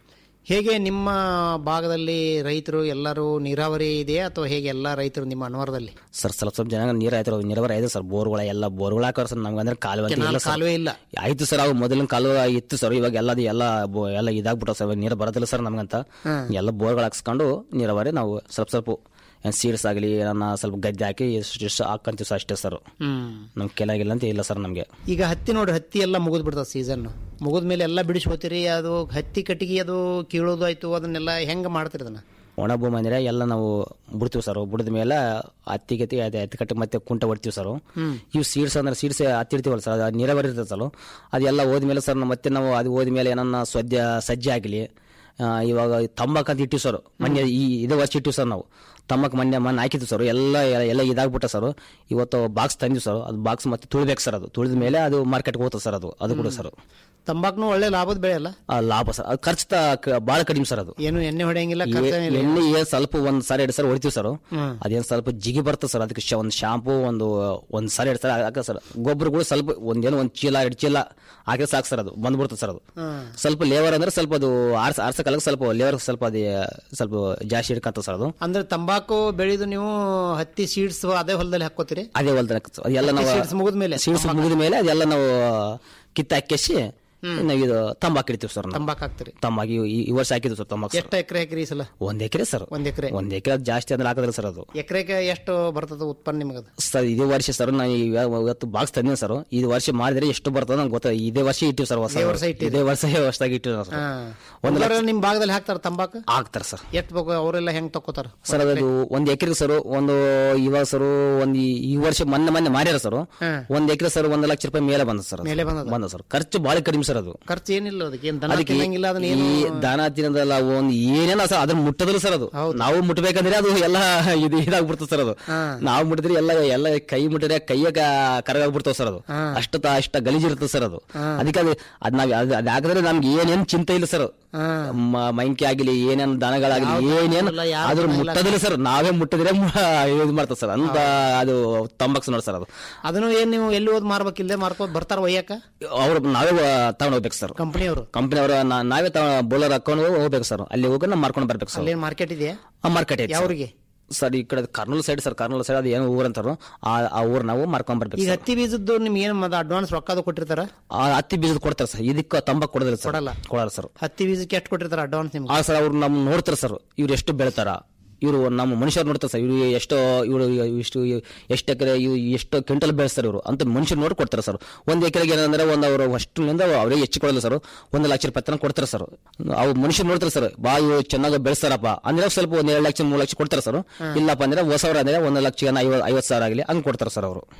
ಹೇಗೆ ನಿಮ್ಮ ಭಾಗದಲ್ಲಿ ರೈತರು ಎಲ್ಲರೂ ನೀರಾವರಿ ಇದೆಯಾ ಅಥವಾ ಹೇಗೆ ಎಲ್ಲ ರೈತರು ನಿಮ್ಮ ಅನ್ವರದಲ್ಲಿ ಸರ್ ಸ್ವಲ್ಪ ಸ್ವಲ್ಪ ಜನ ನೀರು ಆಯ್ತು ನೀರಾವರಿ ಆಯ್ತು ಸರ್ ಬೋರ್ಗಳ ಎಲ್ಲ ಬೋರ್ಗಳ ಹಾಕೋರು ಸರ್ ನಮ್ಗೆ ಅಂದ್ರೆ ಕಾಲುವೆ ಅಂತ ಕೆನಾಲ್ ಇಲ್ಲ ಸರ್. ಕಾಲುವೆ ಇಲ್ಲ. ಆಯ್ತು ಸರ್ ಅವು ಮೊದಲಿನ ಕಾಲುವೆ ಇತ್ತು ಸರ್ ಇವಾಗ ಎಲ್ಲ ಎಲ್ಲ ಬೊ- ಎಲ್ಲ ಇದಾಗ್ಬಿಟ್ಟು ಸರ್ ನೀರು ಬರೋದಿಲ್ಲ ಸರ್ ನಮ್ಗಂತ ಎಲ್ಲ ಬೋರ್ಗಳು ಹಾಕ್ಸ್ಕೊಂಡು ನೀರಾವರಿ ನಾವು ಸ್ವಲ್ಪ ಸ್ವಲ್ಪ ಸೀಡ್ಸ್ ಆಗಲಿ ನನ್ನ ಸ್ವಲ್ಪ ಗದ್ದೆ ಹಾಕಿ ಇಷ್ಟು ಇಷ್ಟು ಹಾಕಂತೀವಿ ಸರ್ ಅಷ್ಟೇ ಸರ್ ಹ್ಮ್ ನಮ್ಗೆ ಕೆಲಾಗಿಲ್ಲ ಅಂತ ಇಲ್ಲ ಸರ್ ನಮಗೆ ಈಗ ಹತ್ತಿ ನೋಡ್ರಿ ಹತ್ತಿ ಎಲ್ಲ ಮುಗಿದ್ ಬಿಡ್ತದ ಸೀಸನ್ ಮುಗಿದ ಮೇಲೆ ಎಲ್ಲ ಬಿಡಿಸ್ಕೋತೀರಿ ಅದು ಹತ್ತಿ ಕಟ್ಟಿಗೆ ಅದು ಕೀಳೋದು ಆಯ್ತು ಅದನ್ನೆಲ್ಲ ಹೆಂಗ್ ಮಾಡ್ತೀರಿ ಅದನ್ನ ಒಣ ಭೂಮಿ ಅಂದ್ರೆ ಎಲ್ಲ ನಾವು ಬಿಡ್ತೀವಿ ಸರ್ ಬಿಡಿದ ಮೇಲೆ ಹತ್ತಿ ಗತಿ ಅದೇ ಹತ್ತಿ ಕಟ್ಟಿ ಮತ್ತೆ ಕುಂಟ ಹೊಡ್ತೀವಿ ಸರ್ ಇವು ಸೀಡ್ಸ್ ಅಂದ್ರೆ ಸೀಡ್ಸ್ ಹತ್ತಿರ್ತೀವಲ್ಲ ಸರ್ ಅದು ನೀರಾವರಿ ಇರ್ತದೆ ಸರ್ ಅದೆಲ್ಲ ಹೋದ್ಮೇಲೆ ಸರ್ ಮತ್ತೆ ನಾವು ಅದು ಹೋದ್ಮೇಲೆ ಏನನ್ನ ಸದ್ಯ ಸಜ್ಜೆ ಆಗಲಿ ಇವಾಗ ತಂಬಾಕು ಅಂತ ಇಟ್ಟಿವಿ ಸರ್ ಮೊನ್ನೆ ಈ ಇದೇ ವರ್ಷ ಇಟ್ಟಿವಿ ಸರ್ ನಾವು ತಂಬಾಕು ಮೊನ್ನೆ ಮೊನ್ನೆ ಹಾಕಿದ್ವಿ ಸರ್ ಎಲ್ಲ ಎಲ್ಲ ಇದಾಗ್ಬಿಟ್ಟ ಸರ್ ಇವತ್ತು ಬಾಕ್ಸ್ ತಂದಿವಿ ಸರ್ ಅದು ಬಾಕ್ಸ್ ಮತ್ತೆ ತುಳಿಬೇಕು ಸರ್ ಅದು ತುಳಿದ ಮೇಲೆ ಅದು ಮಾರ್ಕೆಟ್ಗೆ ಹೋಗ್ತದೆ ಸರ್ ಅದು ಅದು ಕೂಡ ಸರ್ ತಂಬಾಕ್ನು ಒಳ್ಳೆ ಲಾಭದ ಬೆಳೆ ಅಲ್ಲ ಆ ಲಾಭ ಸರ್ ಅದು ಖರ್ಚು ತ- ಭಾಳ ಕಡಿಮೆ ಸರ್ ಅದು ಏನು ಎಣ್ಣೆ ಹೊಡೆಯಂಗಿಲ್ಲ ಎ- ಖರ್ಚೇನಿಲ್ಲ. ಎಣ್ಣೆ ಏನ್ ಸ್ವಲ್ಪ ಒಂದ್ ಸಾರಿ ಎರಡು ಸಾರಿ ಹೊಡಿತೀವಿ ಸರ್ ಅದೇನ್ ಸ್ವಲ್ಪ ಜಿಗಿ ಬರ್ತದೆ ಸರ್ ಅದಕ್ಕೆ ಶ- ಒಂದ್ ಶಾಂಪು ಒಂದು ಒಂದ್ ಸಾರಿ ಎರಡು ಸಾರಿ ಹಾಕ ಸರ್ ಗೊಬ್ಬರಗಳು ಸ್ವಲ್ಪ ಒಂದೇನೋ ಒಂದ್ ಚೀಲ ಎರಡು ಚೀಲ ಹಾಕಿ ಸಾಕು ಸರ್ ಅದು ಬಂದ್ಬಿಡ್ತದೆ ಸರ್ ಅದು ಸ್ವಲ್ಪ ಲೇವರ್ ಅಂದ್ರೆ ಸ್ವಲ್ಪ ಅದು ಆರ್ಸ ಆರ್ಸಕ್ಕಲ್ಲ ಸ್ವಲ್ಪ ಲೇವರ್ ಸ್ವಲ್ಪ ಅದೇ ಸ್ವಲ್ಪ ಜಾಸ್ತಿ ಹಿಡ್ಕಂತ ಸರ್ ಅದು ಅಂದ್ರೆ ತಂಬಾಕು ಬೆಳೆದು ನೀವು ಹತ್ತಿ ಸೀಡ್ಸ್ ಅದೇ ಹೊಲದಲ್ಲಿ ಹಾಕೋತೀರಿ ಅದೇ ಹೊಲ್ದ ಅದೆಲ್ಲ ನಾವು seeds ಮುಗಿದ್ಮೇಲೆ? ಸೀಡ್ಸ್ ಮುಗಿದ ಮೇಲೆ ಅದೆಲ್ಲ ನಾವು ಕಿತ್ತ ಹಾಕಿಸಿ ನಾವು ಇದು ತಂಬಾಕು ಇಡ್ತೀವಿ ಸರ್ ನಾವು ತಂಬಾಕ್ ಹಾಕ್ತೀರಿ ತಂಬಾಕಿ ಈ- ಈ ವರ್ಷ ಹಾಕಿದ್ವಿ ಸರ್ ತಂಬಾಕು ಎಷ್ಟು ಎಕರೆ ಹಾಕಿರಿ ಈ ಸಲ ಒಂದ್ ಎಕರೆ ಸರ್ ಒಂದ್ ಎಕರೆ ಒಂದ್ ಎಕರೆ ಜಾಸ್ತಿ ಅಂದ್ರೆ ಹಾಕಿದ್ರೆ ಸರ್ ಅದು ಎಕರೆಗೆ ಎಷ್ಟು ಬರ್ತದ ಉತ್ಪನ್ನ ನಿಮಗದು ಸರ್ ಇದೇ ವರ್ಷ ಸರ್ ನಾನು ಇವ- ಇವತ್ತು ಬಾಕ್ಸ್ ತಂದಿನಿ ಸರ್ ಈ ವರ್ಷ ಮಾಡಿದ್ರೆ ಎಷ್ಟು ಬರ್ತದೆ ನಂಗೆ ಗೊತ್ತ ಇದೇ ವರ್ಷ ಇಟ್ಟಿವಿ ಸರ್ ಹೊಸ ಇದೇ ವರ್ಷ ಇಟ್ಟಿರಿ. ಇದೇ ವರ್ಷ ಹೊಸದಾಗಿ ಇಟ್ಟಿವಿ ಸರ್ ಒಂದು ಒಂದರ ಲಕ್ಷ ನಿಮ್ ಭಾಗದಲ್ಲಿ ಹಾಕ್ತಾರ ತಂಬಾಕು ಆಗ್ತಾರೆ ಸರ್ ಎಷ್ಟು ಬೇಕು ಅವರೆಲ್ಲ ಹೆಂಗ್ ತಕೋತಾರ ಸರ್ ಅದು ಒಂದ್ ಎಕರೆ ಸರ್ ಒಂದು ಇವಾಗ ಸರ್ ಒಂದ್ ಈ- ಈ ವರ್ಷ ಮೊನ್ನೆ ಮೊನ್ನೆ ಮಾರ್ಯಾರ ಸರ್ ಒಂದ್ ಎಕರೆ ಸರ್ ಒಂದ್ ಲಕ್ಷ ರೂಪಾಯಿ ಮೇಲೆ ಬಂದ ಸರ್ ಅದು. ಮೇಲೆ ಬಂದದ? ಬಂದ ಸರ್ ಖರ್ಚು ಬಹಳ ಕಡಿಮೆ ಸರ್ ಅದು ಖರ್ಚು ಏನಿಲ್ಲ ಅದಕ್ಕೆ ಏನ್ ದನ ಅದಕ್ಕೆ ತಿನ್ನಂಗಿಲ್ಲ ಅದನ್ನ ಈ ಏನು ದಾನ ತಿನ್ನೋದಲ್ಲ ಒಂದ್ ಏನೇನ ಸರ್ ಅದನ್ನ ಮುಟ್ಟದಿಲ್ಲ ಸರ್ ಅದು ನಾವು ಮುಟ್ಬೇಕಂದ್ರೆ ಅದು ಎಲ್ಲ ಇದು ಇದಾಗ್ಬಿಡ್ತದೆ ಸರ್ ಅದು ನಾವು ಮುಟ್ಟಿದ್ರೆ ಎಲ್ಲ ಎಲ್ಲ ಕೈ ಮುಟ್ಟಿದ್ರೆ ಕೈಯ ಕರಗಾಗ್ಬಿಡ್ತಾವ ಸರ್ ಅದು ಅಷ್ಟ ಅಷ್ಟ ಗಲೀಜ್ ಇರ್ತದೆ ಸರ್ ಅದು ಅದಕ್ಕೆ ಅದು ಅದ್ ನಾವ್ ಅದ್ ಅದ್ ಹಾಕಿದ್ರೆ ನಮ್ಗೆ ಏನೇನ್ ಚಿಂತೆ ಇಲ್ಲ ಸರ್ ಮೈಂಕಿ ಆಗಿಲಿ ಏನೇನ್ ದನಗಳಾಗಲಿ ಏನೇನ್ ಇಲ್ಲ, ಯಾವ್ದು ಅದ್ರ ಇಲ್ಲ. ಮುಟ್ಟದಿಲ್ಲ ಸರ್ ನಾವೇ ಮುಟ್ಟಿದ್ರೆ ಇದು ಮಾಡ್ತದೆ ಸರ್ ಅಂತ ಅದು ತಂಬಕ್ಸ್ ನೋಡಿ ಸರ್ ಅದು ಅದನ್ನು ಏನ್ ನೀವು ಎಲ್ಲಿ ಹೋದ್ ಮಾರ್ಬೇಕಿಲ್ಲದೆ ಮಾರ್ಕೋದ್ ಬರ್ತಾರ ಒಯ್ಯಾಕ ಅವ್ರು ನಾವೇ ತಗೊಂಡ್ ಹೋಗ್ಬೇಕು ಸರ್ ಕಂಪನಿಯವರು ಕಂಪನಿ ಅವರ ನಾವೇ ಬೋಲರ್ ಹಾಕೊಂಡು ಹೋಗ್ಬೇಕು ಸರ್ ಅಲ್ಲಿ ಹೋಗಿ ನಾವು ಮಾರ್ಕೊಂಡು ಬರ್ಬೇಕು ಸರ್ ಅಲ್ಲೇನ್ ಮಾರ್ಕೆಟ್ ಇದೆಯಾ ಮಾರ್ಕೆಟ್ ಯಾವ್ರಿಗೆ ಸರ್ ಈ ಕಡೆ Kurnool side sir Kurnool side ಅದು ಏನು ಊರ್ ಅಂತಾರೋ ಆ ಆ ಊರ್ ನಾವು ಮಾರ್ಕೊಂಡ್ ಬರ್ಬೇಕು ಈಗ ಸರ್ ಹತ್ತಿ ಬೀಜದ್ದು ನಿಮ್ಗೆ ಏನ್ ಮತ್ತೆ ಅಡ್ವಾನ್ಸ್ ರೊಕ್ಕದು ಕೊಟ್ಟಿರ್ತಾರ ಆ ಹತ್ತಿ ಬೀಜದ ಕೊಡ್ತಾರೆ ಸರ್ ಇದಕ್ಕೆ ತಂಬಾಕು ಕೊಡೋದಿಲ್ಲ ಸರ್ ಕೊಡಲ್ಲ. ಕೊಡಲ್ಲ ಸರ್ ಹತ್ತಿ ಬೀಜಕ್ಕೆ ಎಷ್ಟು ಕೊಟ್ಟಿರ್ತಾರ ಅಡ್ವಾನ್ಸ್ ನಿಮ್ಗೆ ಆ ಸರ್ ಅವ್ರು ನಮ್ ನೋಡ್ತಾರೆ ಸರ್ ಇವ್ರು ಎಷ್ಟು ಬೆಳಿತಾರ ಇವರು ನಮ್ಮ ಮನುಷ್ಯರು ನೋಡ್ತಾರೆ ಸರ್ ಇವ್ರು ಎಷ್ಟು ಇವರು ಇಷ್ಟು ಎಷ್ಟು ಎಕರೆ ಇವು ಎಷ್ಟು ಕ್ವಿಂಟಲ್ ಬೆಳೆಸ್ತಾರೆ ಇವರು ಅಂತ ಮನುಷ್ಯರು ನೋಡಿ ಕೊಡ್ತಾರೆ ಸರ್ ಒಂದ್ ಎಕರೆಗೆ ಏನಂದ್ರೆ ಒಂದು ಅವರು ಅಷ್ಟಿನಿಂದ ಅವರಿಗೆ ಹೆಚ್ಚು ಕೊಡಲ್ಲ ಸರ್ ಒಂದು ಲಕ್ಷ ರೂಪಾಯಿ ತನಕ ಕೊಡ್ತಾರೆ ಸರ್ ಅವ್ರು ಮನುಷ್ಯರು ನೋಡ್ತಾರೆ ಸರ್ ಬಾ ಇವ್ರು ಚೆನ್ನಾಗಿ ಬೆಳೆಸ್ತಾರಪ್ಪ ಅಂದ್ರೆ ಸ್ವಲ್ಪ ಒಂದ್ ಎರಡು ಲಕ್ಷ ಮೂರು ಲಕ್ಷ ಕೊಡ್ತಾರೆ ಸರ್ ಇಲ್ಲಪ್ಪ ಅಂದ್ರೆ ಹೊಸವ್ರ ಅಂದ್ರೆ ಒಂದು ಲಕ್ಷ ಐವತ್ತು ಐವತ್ತು ಸಾವಿರ ಆಗಲಿ ಹಂಗೆ ಕೊಡ್ತಾರೆ ಸರ್ ಅವರು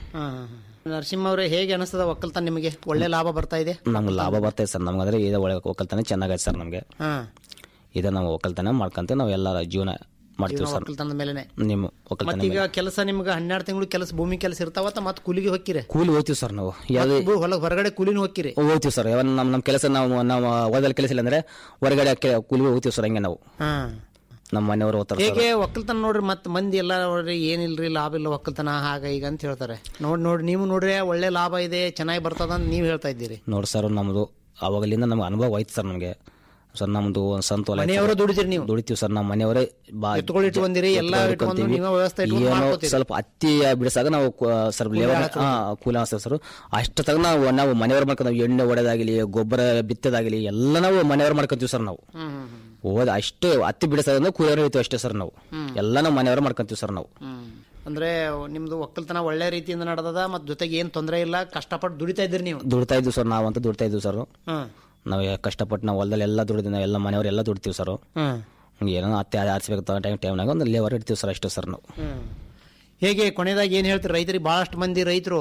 ನರಸಿಂಹ ಅವರೇ ಹೇಗೆ ಅನಿಸ್ತದ ಒಕ್ಕಲ್ತನ ನಿಮಗೆ ಒಳ್ಳೆ ಲಾಭ ಬರ್ತಾ ಇದೆ ನಮ್ಗೆ ಲಾಭ ಬರ್ತಾಇದೆ ಸರ್ ನಮ್ಗಂದ್ರೆ ಇದು ಒಳ್ಳೆ ಒಕ್ಕಲ್ತನ ಚೆನ್ನಾಗೈತೆ ಸರ್ ನಮಗೆ ಹಾ ಇದು ನಾವು ಒಕ್ಕಲ್ತನ ಮಾಡ್ಕೊಂತ ನಾವು ಎಲ್ಲ ಜೀವನ ಮಾಡ್ತೀವಿ ಸರ್ ಒಕ್ಕಲ್ತನದ ಮೇಲೆನೆ ನಿಮ್ಮ ಒಕ್ಕಲ್ತನ ಮತ್ತೀಗ ಕೆಲಸ ನಿಮ್ಗೆ ಹನ್ನೆರಡು ತಿಂಗಳು ಕೆಲಸ ಭೂಮಿ ಕೆಲಸ ಇರ್ತಾವತ್ತ ಮತ್ತೆ ಕೂಲಿಗೆ ಹೋಗ್ಕಿರಿ ಕೂಲಿ ಹೋಗ್ತೀವಿ ಸರ್ ನಾವು ಯಾವ್ದು ಹೊಲ ಹೊರಗಡೆ ಕೂಲಿನ ಹೋಗ್ಕಿರಿ ಹೋಗ್ತೀವಿ ಸರ್ ಯಾವನ್ನ ನಮ್ಮ ನಮ್ಮ ಕೆಲಸ ನಾವು ನಾವು ಓದಲ್ ಕೆಲಸ ಇಲ್ಲ ಅಂದ್ರೆ ಹೊರಗಡೆ ಕೆ- ಕೂಲಿಗೆ ಹೋಗ್ತೀವಿ ಸರ್ ಹಂಗೆ ನಾವು ಹಾ ನಮ್ಮ ಮನೆಯವರು ಹೋಗ್ತಾರೆ ಸರ್ ಹೇಗೆ ಒಕ್ಕಲ್ತನ ನೋಡ್ರಿ ಮತ್ತೆ ಮಂದಿ ಎಲ್ಲ ನೋಡ್ರಿ ಏನಿಲ್ರಿ ಲಾಭ ಇಲ್ಲ ಒಕ್ಕಲ್ತನ ಹಾಗ ಈಗ ಅಂತ ಹೇಳ್ತಾರೆ ನೋಡ್ ನೋಡಿ ನೀವು ನೋಡ್ರಿ ಒಳ್ಳೆ ಲಾಭ ಇದೆ ಚೆನ್ನಾಗಿ ಬರ್ತದ ಅಂತ ನೀವು ಹೇಳ್ತಾ ಇದ್ದೀರಿ ನೋಡಿ ಸರ್ ನಮ್ಮದು ಅವಾಗಲಿಂದ ನಮ್ಗೆ ಅನುಭವ ಆಯ್ತು ಸರ್ ನಮಗೆ ಸರ್ ನಮ್ದು ಒಂದು ಸ್ವಂತ ಹೊಲ ಐತೆ ಸರ್. ಮನೆಯವರು ದುಡಿದಿರಿ ನೀವು ದುಡಿತೀವಿ ಸರ್ ನಮ್ಮ ಮನೆಯವರೇ ಬಾ ಎತ್ತುಗಳು ಇಟ್ಕೊಂಡಿರಿ, ಎಲ್ಲ ಎತ್ತುಗಳು ಇಟ್ಕೊಂಡು ಇಟ್ಕೊಂತೀವಿ. ನೀವೇ ವ್ಯವಸ್ಥೆ ಇಟ್ಕೊಂಡು ಏನೋ ಮಾಡ್ಕೊತೀರಿ. ಸ್ವಲ್ಪ ಹತ್ತಿ ಬಿಡಿಸಾಗ ನಾವು ಕು- ಸ್ವಲ್ಪ ಲೇಬರ್ ಹಾ ಕೂಲಿ ಹಾಕ್ತೇವೆ ಸರ್ ಅಷ್ಟು ತಗ ನಾವು ನಾವು ಮನೆಯವ್ರು ಮಾಡ್ಕೊಂಡು ಎಣ್ಣೆ ಹೊಡೆದಾಗಲಿ ಗೊಬ್ಬರ ಬಿತ್ತದಾಗಲಿ ಎಲ್ಲ ನಾವು ಮನೆಯವ್ರು ಮಾಡ್ಕೊಂತೀವಿ ಸರ್ ನಾವು ಹೋದ ಅಷ್ಟು ಹತ್ತಿ ಬಿಡಿಸೋದಂದ್ರೆ ಕೂಲಿಯವ್ರು ಇರ್ತೀವಿ ಅಷ್ಟೇ ಸರ್ ನಾವು ಎಲ್ಲ ನಾವು ಮನೆಯವ್ರು ಮಾಡ್ಕೊಂತೀವಿ ಸರ್ ನಾವು ಅಂದ್ರೆ ನಿಮ್ದು ಒಕ್ಕಲ್ತನ ಒಳ್ಳೆ ರೀತಿಯಿಂದ ನಡೆದದ ಮತ್ ಜೊತೆಗೆ ಏನ್ ತೊಂದರೆ ಇಲ್ಲ ಕಷ್ಟಪಟ್ಟು ದುಡಿತಾ ಇದ್ದೀರಿ ನೀವು ದುಡ್ತಾ ಇದ್ವಿ ಸರ್ ನಾವಂತೂ ದುಡ್ತಾ ಇದ್ವಿ ಸರ್ ಹ್ಮ್ ನಾವು ಕಷ್ಟಪಟ್ಟು ನಾವು ಹೊಲದಲ್ಲಿ ಎಲ್ಲ ದುಡಿದ್ವಿ ನಾವು ಎಲ್ಲ ಮನೆಯವ್ರು ಎಲ್ಲ ದುಡ್ತೀವಿ ಸರ್ ಹ್ಮ್ ಏನೋ ಹತ್ತಿ ಆರಿಸ್ಬೇಕು ಟೈಮ್ ಟೈಮ್ನಾಗ ಒಂದು ಲೇವರ್ ಇಡ್ತೀವಿ ಸರ್ ಅಷ್ಟೇ ಸರ್ ನಾವು ಹ್ಮ್. ಹೇಗೆ ಕೊನೆಯದಾಗಿ ಏನ್ ಹೇಳ್ತೀರಿ ರೈತರಿಗೆ ಬಹಳಷ್ಟು ಮಂದಿ ರೈತರು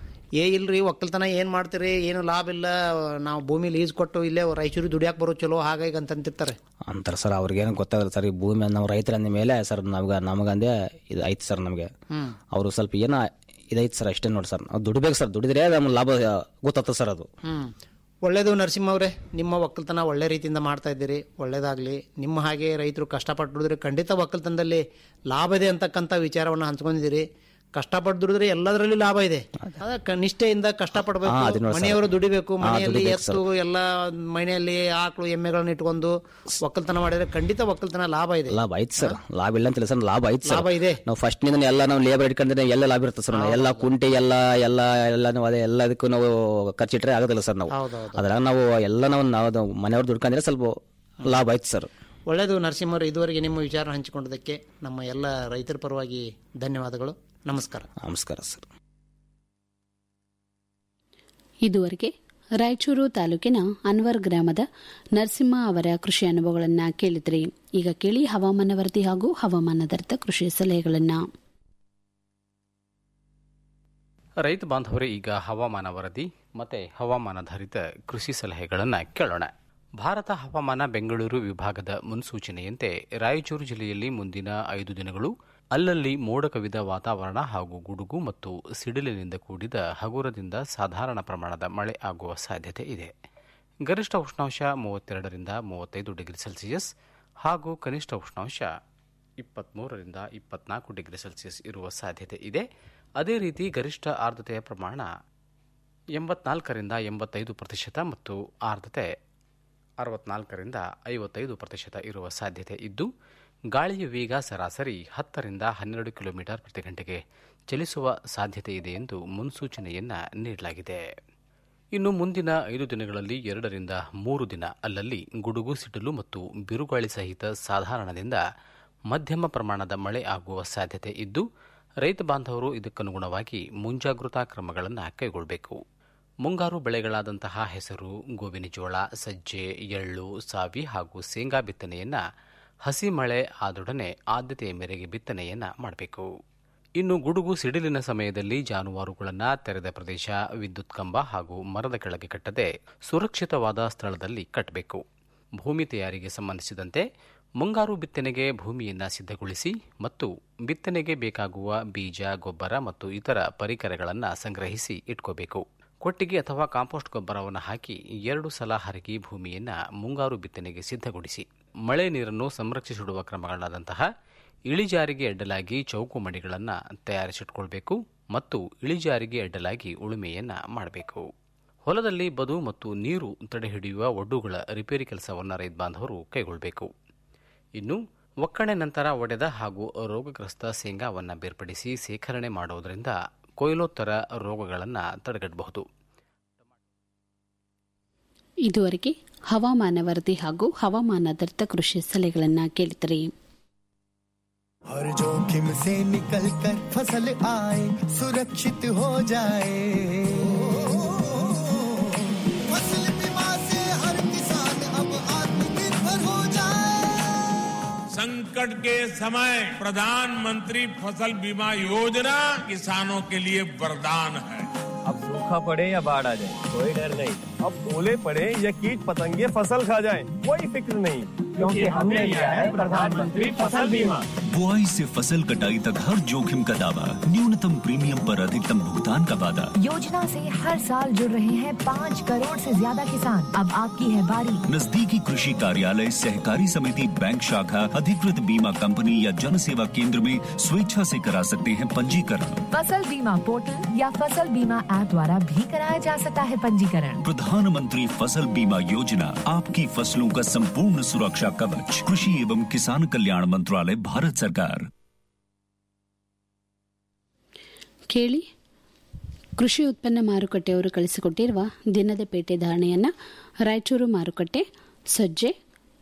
ಏ ಇಲ್ರಿ ಒಕ್ಕಲ್ತನ ಏನ್ ಮಾಡ್ತೀರಿ ಏನು ಲಾಭ ಇಲ್ಲ ನಾವು ಭೂಮಿ ಲೀಸ್ ಕೊಟ್ಟು ಇಲ್ಲೇ ರಾಯಚೂರು ದುಡಿಯಾಕ ಬರೋ ಚಲೋ ಹಾಗ ಈಗ ಅಂತ ಅಂತಿರ್ತಾರೆ ಅಂತಾರೆ ಸರ್ ಅವ್ರಿಗೇನು ಗೊತ್ತಾಗಲ್ಲ ಸರ್ ಈ ಭೂಮಿ ನಾವು ರೈತರ ಅಂದ ಮೇಲೆ ಸರ್ ನಮ್ಗೆ ನಮಗಂದೇ ಇದು ಐತೆ ಸರ್ ನಮಗೆ ಅವರು ಸ್ವಲ್ಪ ಏನೋ ಇದೈತೆ ಸರ್ ಅಷ್ಟೇ ನೋಡಿ ಸರ್ ನಾವು ದುಡಿಬೇಕು ಸರ್ ದುಡಿದ್ರೆ ನಮ್ಗೆ ಲಾಭ ಗೊತ್ತಾಗ್ತದೆ ಸರ್ ಅದು ಹ್ಮ್ ಒಳ್ಳೇದು ನರಸಿಂಹ ಅವರೇ ನಿಮ್ಮ ಒಕ್ಕಲ್ತನ ಒಳ್ಳೆ ರೀತಿಯಿಂದ ಮಾಡ್ತಾ ಇದ್ದೀರಿ ಒಳ್ಳೇದಾಗ್ಲಿ ನಿಮ್ಮ ಹಾಗೆ ರೈತರು ಕಷ್ಟಪಟ್ಟು ದುಡಿದ್ರೆ ಖಂಡಿತ ಒಕ್ಕಲ್ತನದಲ್ಲಿ ಲಾಭ ಇದೆ ಅಂತಕ್ಕಂಥ ವಿಚಾರವನ್ನು ಹಂಚ್ಕೊಂಡಿದ್ದೀರಿ ಕಷ್ಟಪಟ್ಟು ದುಡಿದ್ರೆ ಎಲ್ಲದರಲ್ಲಿ ಲಾಭ ಇದೆ ಅದ ಕ- ನಿಷ್ಠೆಯಿಂದ ಹಾ, ಅದು ಕಷ್ಟಪಡಬೇಕು ನೋಡಿ ಸರ್. ಮನೆಯವರು ದುಡಿಬೇಕು ಹಾ, ಮನೆಯಲ್ಲಿ ದುಡಿಬೇಕು ಎತ್ತು ಎಲ್ಲ ಮನೆಯಲ್ಲಿ ಆಕಳು ಎಮ್ಮೆಗಳನ್ನ ಇಟ್ಕೊಂಡು ಒಕ್ಕಲ್ತನ ಮಾಡಿದ್ರೆ ಖಂಡಿತ ಒಕ್ಕಲ್ತನ ಲಾಭ ಇದೆ ಲಾಭ ಐತ್ ಸರ್ ಲಾಭ ಇಲ್ಲ ಅಂತಿಲ್ಲ ಸರ್ ಲಾಭ ಐತ್ ಸರ್ ಲಾಭ ಇದೆ. ನಾವು ಫಸ್ಟ್ ನಿಂದ ಎಲ್ಲ ನಾವು ಲೇಬರ್ ಇಟ್ಕೊಂಡ್ರೆ ಎಲ್ಲ ಲಾಭ ಇರ್ತದೆ ಸರ್ ನಾವು ಎಲ್ಲ ಕುಂಟೆ ಎಲ್ಲ ಎಲ್ಲ ಎಲ್ಲ ನಾವು ಅದೇ ಎಲ್ಲದಕ್ಕೂ ನಾವು ಖರ್ಚಿಟ್ರೆ ಆಗೋದಿಲ್ಲ ಸರ್ ನಾವು ಹೌದೌದು. ಅದ್ರಾಗ ನಾವು ಎಲ್ಲ ನಾವು ನಾವು ಮನೆಯವ್ರು ದುಡ್ಕೊಂಡ್ರೆ ಸ್ವಲ್ಪ ಲಾಭ ಐತ್ ಸರ್ ಒಳ್ಳೆಯದು ನರಸಿಂಹರು ಇದುವರೆಗೆ ನಿಮ್ಮ ವಿಚಾರ ಹಂಚಿಕೊಂಡಿದ್ದಕ್ಕೆ ನಮ್ಮ ಎಲ್ಲ ರೈತರ ಪರವಾಗಿ ಧನ್ಯವಾದಗಳು ನಮಸ್ಕಾರ ನಮಸ್ಕಾರ ಸರ್ ಇದುವರೆಗೆ ರಾಯಚೂರು ತಾಲೂಕಿನ ಅನ್ವರ್ ಗ್ರಾಮದ ನರಸಿಂಹ ಅವರ ಕೃಷಿ ಅನುಭವಗಳನ್ನು ಕೇಳಿದ್ರಿ ಈಗ ಕೇಳಿ ಹವಾಮಾನ ವರದಿ ಹಾಗೂ ಹವಾಮಾನದರ್ಥ ಕೃಷಿ ಸಲಹೆಗಳನ್ನು ರೈತ ಬಾಂಧವರೇ ಈಗ ಹವಾಮಾನ ವರದಿ ಮತ್ತೆ ಹವಾಮಾನಾಧಾರಿತ ಕೃಷಿ ಸಲಹೆಗಳನ್ನು ಕೇಳೋಣ ಭಾರತ ಹವಾಮಾನ ಬೆಂಗಳೂರು ವಿಭಾಗದ ಮುನ್ಸೂಚನೆಯಂತೆ ರಾಯಚೂರು ಜಿಲ್ಲೆಯಲ್ಲಿ ಮುಂದಿನ ಐದು ದಿನಗಳು ಅಲ್ಲಲ್ಲಿ ಮೋಡ ಕವಿದ ವಾತಾವರಣ ಹಾಗೂ ಗುಡುಗು ಮತ್ತು ಸಿಡಿಲಿನಿಂದ ಕೂಡಿದ ಹಗುರದಿಂದ ಸಾಧಾರಣ ಪ್ರಮಾಣದ ಮಳೆ ಆಗುವ ಸಾಧ್ಯತೆ ಇದೆ ಗರಿಷ್ಠ ಉಷ್ಣಾಂಶ ಮೂವತ್ತೆರಡರಿಂದ ಮೂವತ್ತೈದು ಡಿಗ್ರಿ ಸೆಲ್ಸಿಯಸ್ ಹಾಗೂ ಕನಿಷ್ಠ ಉಷ್ಣಾಂಶ ಇಪ್ಪತ್ತ್ಮೂರರಿಂದ ಇಪ್ಪತ್ನಾಲ್ಕು ಡಿಗ್ರಿ ಸೆಲ್ಸಿಯಸ್ ಇರುವ ಸಾಧ್ಯತೆ ಇದೆ ಅದೇ ರೀತಿ ಗರಿಷ್ಠ ಆರ್ದ್ರತೆಯ ಪ್ರಮಾಣ ಎಂಬತ್ನಾಲ್ಕರಿಂದ ಎಂಬತ್ತೈದು ಪ್ರತಿಶತ ಮತ್ತು ಆರ್ದ್ರತೆ ಅರವತ್ನಾಲ್ಕರಿಂದ ಐವತ್ತೈದು ಪ್ರತಿಶತ ಇರುವ ಸಾಧ್ಯತೆ ಇದ್ದು ಗಾಳಿಯ ವೇಗ ಸರಾಸರಿ ಹತ್ತರಿಂದ ಹನ್ನೆರಡು ಕಿಲೋಮೀಟರ್ ಪ್ರತಿ ಗಂಟೆಗೆ ಚಲಿಸುವ ಸಾಧ್ಯತೆ ಇದೆ ಎಂದು ಮುನ್ಸೂಚನೆಯನ್ನ ನೀಡಲಾಗಿದೆ ಇನ್ನು ಮುಂದಿನ ಐದು ದಿನಗಳಲ್ಲಿ ಎರಡರಿಂದ ಮೂರು ದಿನ ಅಲ್ಲಲ್ಲಿ ಗುಡುಗು ಸಿಡಿಲು ಮತ್ತು ಬಿರುಗಾಳಿ ಸಹಿತ ಸಾಧಾರಣದಿಂದ ಮಧ್ಯಮ ಪ್ರಮಾಣದ ಮಳೆ ಆಗುವ ಸಾಧ್ಯತೆ ಇದ್ದು ರೈತ ಬಾಂಧವರು ಇದಕ್ಕನುಗುಣವಾಗಿ ಮುಂಜಾಗೃತಾ ಕ್ರಮಗಳನ್ನು ಕೈಗೊಳ್ಳಬೇಕು ಮುಂಗಾರು ಬೆಳೆಗಳಾದಂತಹ ಹೆಸರು ಗೋವಿನ ಜೋಳ ಸಜ್ಜೆ ಎಳ್ಳು ಸಾವಿ ಹಾಗೂ ಶೇಂಗಾ ಬಿತ್ತನೆಯನ್ನ ಹಸಿ ಮಳೆ ಆದೊಡನೆ ಆದ್ಯತೆಯ ಮೇರೆಗೆ ಬಿತ್ತನೆಯನ್ನ ಮಾಡಬೇಕು ಇನ್ನು ಗುಡುಗು ಸಿಡಿಲಿನ ಸಮಯದಲ್ಲಿ ಜಾನುವಾರುಗಳನ್ನು ತೆರೆದ ಪ್ರದೇಶ ವಿದ್ಯುತ್ ಕಂಬ ಹಾಗೂ ಮರದ ಕೆಳಗೆ ಕಟ್ಟದೆ ಸುರಕ್ಷಿತವಾದ ಸ್ಥಳದಲ್ಲಿ ಕಟ್ಟಬೇಕು ಭೂಮಿ ತಯಾರಿಗೆ ಸಂಬಂಧಿಸಿದಂತೆ ಮುಂಗಾರು ಬಿತ್ತನೆಗೆ ಭೂಮಿಯನ್ನು ಸಿದ್ಧಗೊಳಿಸಿ ಮತ್ತು ಬಿತ್ತನೆಗೆ ಬೇಕಾಗುವ ಬೀಜ ಗೊಬ್ಬರ ಮತ್ತು ಇತರ ಪರಿಕರಗಳನ್ನು ಸಂಗ್ರಹಿಸಿ ಇಟ್ಕೋಬೇಕು ಕೊಟ್ಟಿಗೆ ಅಥವಾ ಕಾಂಪೋಸ್ಟ್ ಗೊಬ್ಬರವನ್ನು ಹಾಕಿ ಎರಡು ಸಲ ಹರಗಿ ಭೂಮಿಯನ್ನು ಮುಂಗಾರು ಬಿತ್ತನೆಗೆ ಸಿದ್ಧಗೊಳಿಸಿ ಮಳೆ ನೀರನ್ನು ಸಂರಕ್ಷಿಸಿಡುವ ಕ್ರಮಗಳಾದಂತಹ ಇಳಿಜಾರಿಗೆ ಅಡ್ಡಲಾಗಿ ಚೌಕು ಮಡಿಗಳನ್ನು ತಯಾರಿಸಿಟ್ಕೊಳ್ಬೇಕು ಮತ್ತು ಇಳಿಜಾರಿಗೆ ಅಡ್ಡಲಾಗಿ ಉಳುಮೆಯನ್ನ ಮಾಡಬೇಕು ಹೊಲದಲ್ಲಿ ಬದು ಮತ್ತು ನೀರು ತಡೆಹಿಡಿಯುವ ಒಡ್ಡುಗಳ ರಿಪೇರಿ ಕೆಲಸವನ್ನು ರೈತ ಬಾಂಧವರು ಕೈಗೊಳ್ಳಬೇಕು ಇನ್ನು ಒಕ್ಕಣೆ ನಂತರ ಒಡೆದ ಹಾಗೂ ರೋಗಗ್ರಸ್ತ ಶೇಂಗಾವನ್ನು ಬೇರ್ಪಡಿಸಿ ಸೇಖರಣೆ ಮಾಡುವುದರಿಂದ ಕೊಯ್ಲೋತ್ತರ ರೋಗಗಳನ್ನು ತಡೆಗಟ್ಟಬಹುದು ಇದುವರೆಗೆ ಹವಾಮಾನ ವರದಿ ಹಾಗೂ ಹವಾಮಾನಾಧಾರಿತ ಕೃಷಿ ಸಲಹೆಗಳನ್ನು ಕೇಳಿದ್ರಿ हर जोखिम से निकल कर फसल आए सुरक्षित हो जाए फसल बीमा से हर किसान अब आत्मनिर्भर हो जाए संकट के समय प्रधानमंत्री फसल बीमा योजना किसानों के लिए वरदान है अब सूखा पड़े या बाढ़ आ जाए कोई डर नहीं अब ओले पड़े या कीट पतंगे फसल खा जाए कोई फिक्र नहीं क्योंकि हमने लिया है प्रधानमंत्री फसल बीमा बुआई से फसल कटाई तक हर जोखिम का दावा न्यूनतम प्रीमियम पर अधिकतम भुगतान का वादा योजना से हर साल जुड़ रहे हैं पाँच करोड़ से ज्यादा किसान अब आपकी है बारी नजदीकी कृषि कार्यालय सहकारी समिति बैंक शाखा अधिकृत बीमा कंपनी या जन सेवा केंद्र में स्वेच्छा से करा सकते हैं पंजीकरण फसल बीमा पोर्टल या फसल बीमा ऐप द्वारा भी कराया जा सकता है पंजीकरण प्रधानमंत्री फसल बीमा योजना आपकी फसलों का संपूर्ण सुरक्षा कवच कृषि एवं किसान कल्याण मंत्रालय भारत सरकार ಕೇಳಿ ಕೃಷಿ ಉತ್ಪನ್ನ ಮಾರುಕಟ್ಟೆಯವರು ಕಳಿಸಿಕೊಟ್ಟಿರುವ ದಿನದ ಪೇಟೆ ಧಾರಣೆಯನ್ನು ರಾಯಚೂರು ಮಾರುಕಟ್ಟೆ ಸಜ್ಜೆ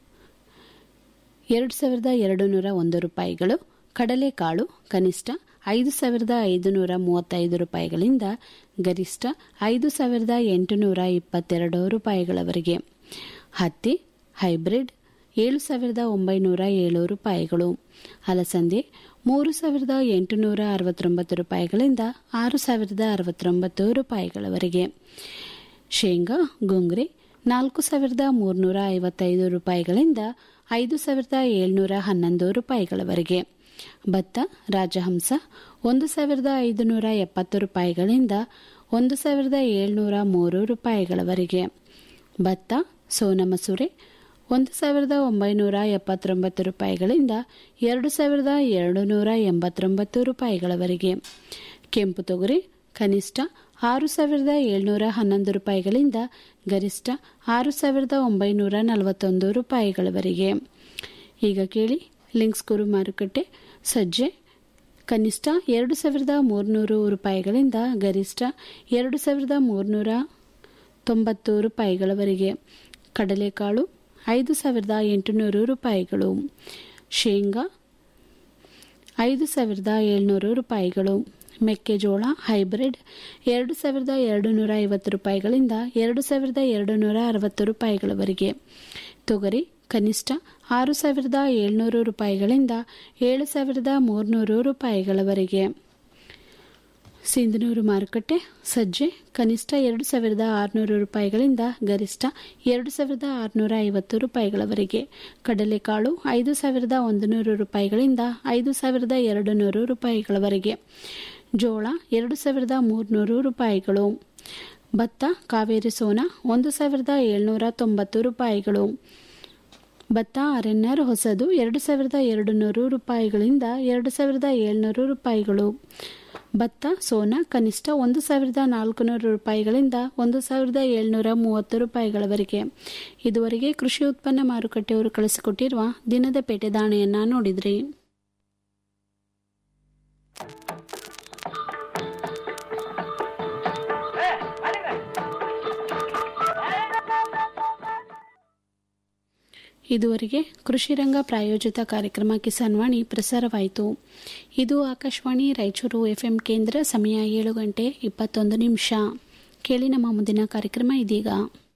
ಎರಡು ಸಾವಿರದ ಎರಡು ನೂರ ಒಂದು ರೂಪಾಯಿಗಳು ಕಡಲೆಕಾಳು ಕನಿಷ್ಠ ಐದು ಸಾವಿರದ ಐದುನೂರ ಮೂವತ್ತೈದು ರೂಪಾಯಿಗಳಿಂದ ಗರಿಷ್ಠ ಐದು ಸಾವಿರದ ಎಂಟುನೂರ ಇಪ್ಪತ್ತೆರಡು ರೂಪಾಯಿಗಳವರೆಗೆ ಹತ್ತಿ ಹೈಬ್ರಿಡ್ ಏಳು ಸಾವಿರದ ಒಂಬೈನೂರ ಏಳು ರೂಪಾಯಿಗಳು ಅಲಸಂದೆ ಮೂರು ಸಾವಿರದ ಎಂಟುನೂರ ಅರವತ್ತೊಂಬತ್ತು ರೂಪಾಯಿಗಳಿಂದ ಆರು ಸಾವಿರದ ಅರವತ್ತೊಂಬತ್ತು ರೂಪಾಯಿಗಳವರೆಗೆ ಶೇಂಗಾ ಗುಂಗ್ರೆ ನಾಲ್ಕು ಸಾವಿರದ ಮೂರುನೂರ ಐವತ್ತೈದು ರೂಪಾಯಿಗಳಿಂದ ಐದು ಸಾವಿರದ ಏಳ್ನೂರ ಹನ್ನೊಂದು ರೂಪಾಯಿಗಳವರೆಗೆ ಭತ್ತ ರಾಜಹಂಸ ಒಂದು ಸಾವಿರದ ಐದುನೂರ ಎಪ್ಪತ್ತು ರೂಪಾಯಿಗಳಿಂದ ಒಂದು ಸಾವಿರದ ಏಳ್ನೂರ ಮೂರು ರೂಪಾಯಿಗಳವರೆಗೆ ಭತ್ತ ಸೋನಮಸೂರೆ ಒಂದು ಸಾವಿರದ ಒಂಬೈನೂರ ಎಪ್ಪತ್ತೊಂಬತ್ತು ರೂಪಾಯಿಗಳಿಂದ ಎರಡು ಸಾವಿರದ ಎರಡು ನೂರ ಎಂಬತ್ತೊಂಬತ್ತು ರೂಪಾಯಿಗಳವರೆಗೆ ಕೆಂಪು ತೊಗರಿ ಕನಿಷ್ಠ ಆರು ಸಾವಿರದ ಏಳ್ನೂರ ಹನ್ನೊಂದು ರೂಪಾಯಿಗಳಿಂದ ಗರಿಷ್ಠ ಆರು ಸಾವಿರದ ಒಂಬೈನೂರ ನಲವತ್ತೊಂದು ರೂಪಾಯಿಗಳವರೆಗೆ ಈಗ ಕೇಳಿ ಲಿಂಕ್ಸ್ ಕುರು ಮಾರುಕಟ್ಟೆ ಸಜ್ಜೆ ಕನಿಷ್ಠ ಎರಡು ಸಾವಿರದ ಮೂರುನೂರು ರೂಪಾಯಿಗಳಿಂದ ಗರಿಷ್ಠ ಎರಡು ಸಾವಿರದ ಮೂರುನೂರ ತೊಂಬತ್ತು ರೂಪಾಯಿಗಳವರೆಗೆ ಕಡಲೆಕಾಳು ಐದು ಸಾವಿರದ ಎಂಟುನೂರು ರೂಪಾಯಿಗಳು ಶೇಂಗಾ ಐದು ಸಾವಿರದ ಏಳ್ನೂರು ರೂಪಾಯಿಗಳು ಮೆಕ್ಕೆಜೋಳ ಹೈಬ್ರಿಡ್ ಎರಡು ಸಾವಿರದ ಎರಡು ನೂರ ಐವತ್ತು ರೂಪಾಯಿಗಳಿಂದ ಎರಡು ಸಾವಿರದ ಎರಡು ನೂರ ಅರವತ್ತು ರೂಪಾಯಿಗಳವರೆಗೆ ತೊಗರಿ ಕನಿಷ್ಠ ಆರು ಸಾವಿರದ ಏಳ್ನೂರು ರೂಪಾಯಿಗಳಿಂದ ಏಳು ಸಾವಿರದ ಮೂರುನೂರು ರೂಪಾಯಿಗಳವರೆಗೆ ಸಿಂಧನೂರು ಮಾರುಕಟ್ಟೆ ಸಜ್ಜೆ ಕನಿಷ್ಠ ಎರಡು ಸಾವಿರದ ಆರುನೂರು ರೂಪಾಯಿಗಳಿಂದ ಗರಿಷ್ಠ ಎರಡು ಸಾವಿರದ ಆರುನೂರ ಐವತ್ತು ರೂಪಾಯಿಗಳವರೆಗೆ ಕಡಲೆಕಾಳು ಐದು ಸಾವಿರದ ಒಂದು ನೂರು ರೂಪಾಯಿಗಳಿಂದ ಐದು ಸಾವಿರದ ಎರಡು ನೂರು ರೂಪಾಯಿಗಳವರೆಗೆ ಜೋಳ ಎರಡು ಸಾವಿರದ ಮೂರುನೂರು ರೂಪಾಯಿಗಳು ಭತ್ತ ಕಾವೇರಿ ಸೋನಾ ಒಂದು ಸಾವಿರದ ಏಳ್ನೂರ ತೊಂಬತ್ತು ರೂಪಾಯಿಗಳು ಭತ್ತ ಆರ್ಎನ್ಆರ್ ಹೊಸದು ಎರಡು ಸಾವಿರದ ಎರಡು ನೂರು ರೂಪಾಯಿಗಳಿಂದ ಎರಡು ಸಾವಿರದ ಏಳ್ನೂರು ರೂಪಾಯಿಗಳು ಭತ್ತ ಸೋನಾ ಕನಿಷ್ಠ ಒಂದು ಸಾವಿರದ ನಾಲ್ಕುನೂರು ರೂಪಾಯಿಗಳಿಂದ ಒಂದು ಸಾವಿರದ ಏಳ್ನೂರ ಮೂವತ್ತು ರೂಪಾಯಿಗಳವರೆಗೆ ಇದುವರೆಗೆ ಕೃಷಿ ಉತ್ಪನ್ನ ಮಾರುಕಟ್ಟೆಯವರು ಕಳಿಸಿಕೊಟ್ಟಿರುವ ದಿನದ ಪೇಟೆ ದಾಣೆಯನ್ನ ನೋಡಿದ್ರಿ ಇದುವರೆಗೆ ಕೃಷಿ ರಂಗ ಪ್ರಾಯೋಜಿತ ಕಾರ್ಯಕ್ರಮ ಕಿಸಾನ್ ವಾಣಿ ಪ್ರಸಾರವಾಯಿತು ಇದು ಆಕಾಶವಾಣಿ ರಾಯಚೂರು ಎಫ್ಎಂ ಕೇಂದ್ರ ಸಮಯ ಏಳು ಗಂಟೆ ಇಪ್ಪತ್ತೊಂದು ನಿಮಿಷ ಕೇಳಿ ನಮ್ಮ ಮುಂದಿನ ಕಾರ್ಯಕ್ರಮ ಇದೀಗ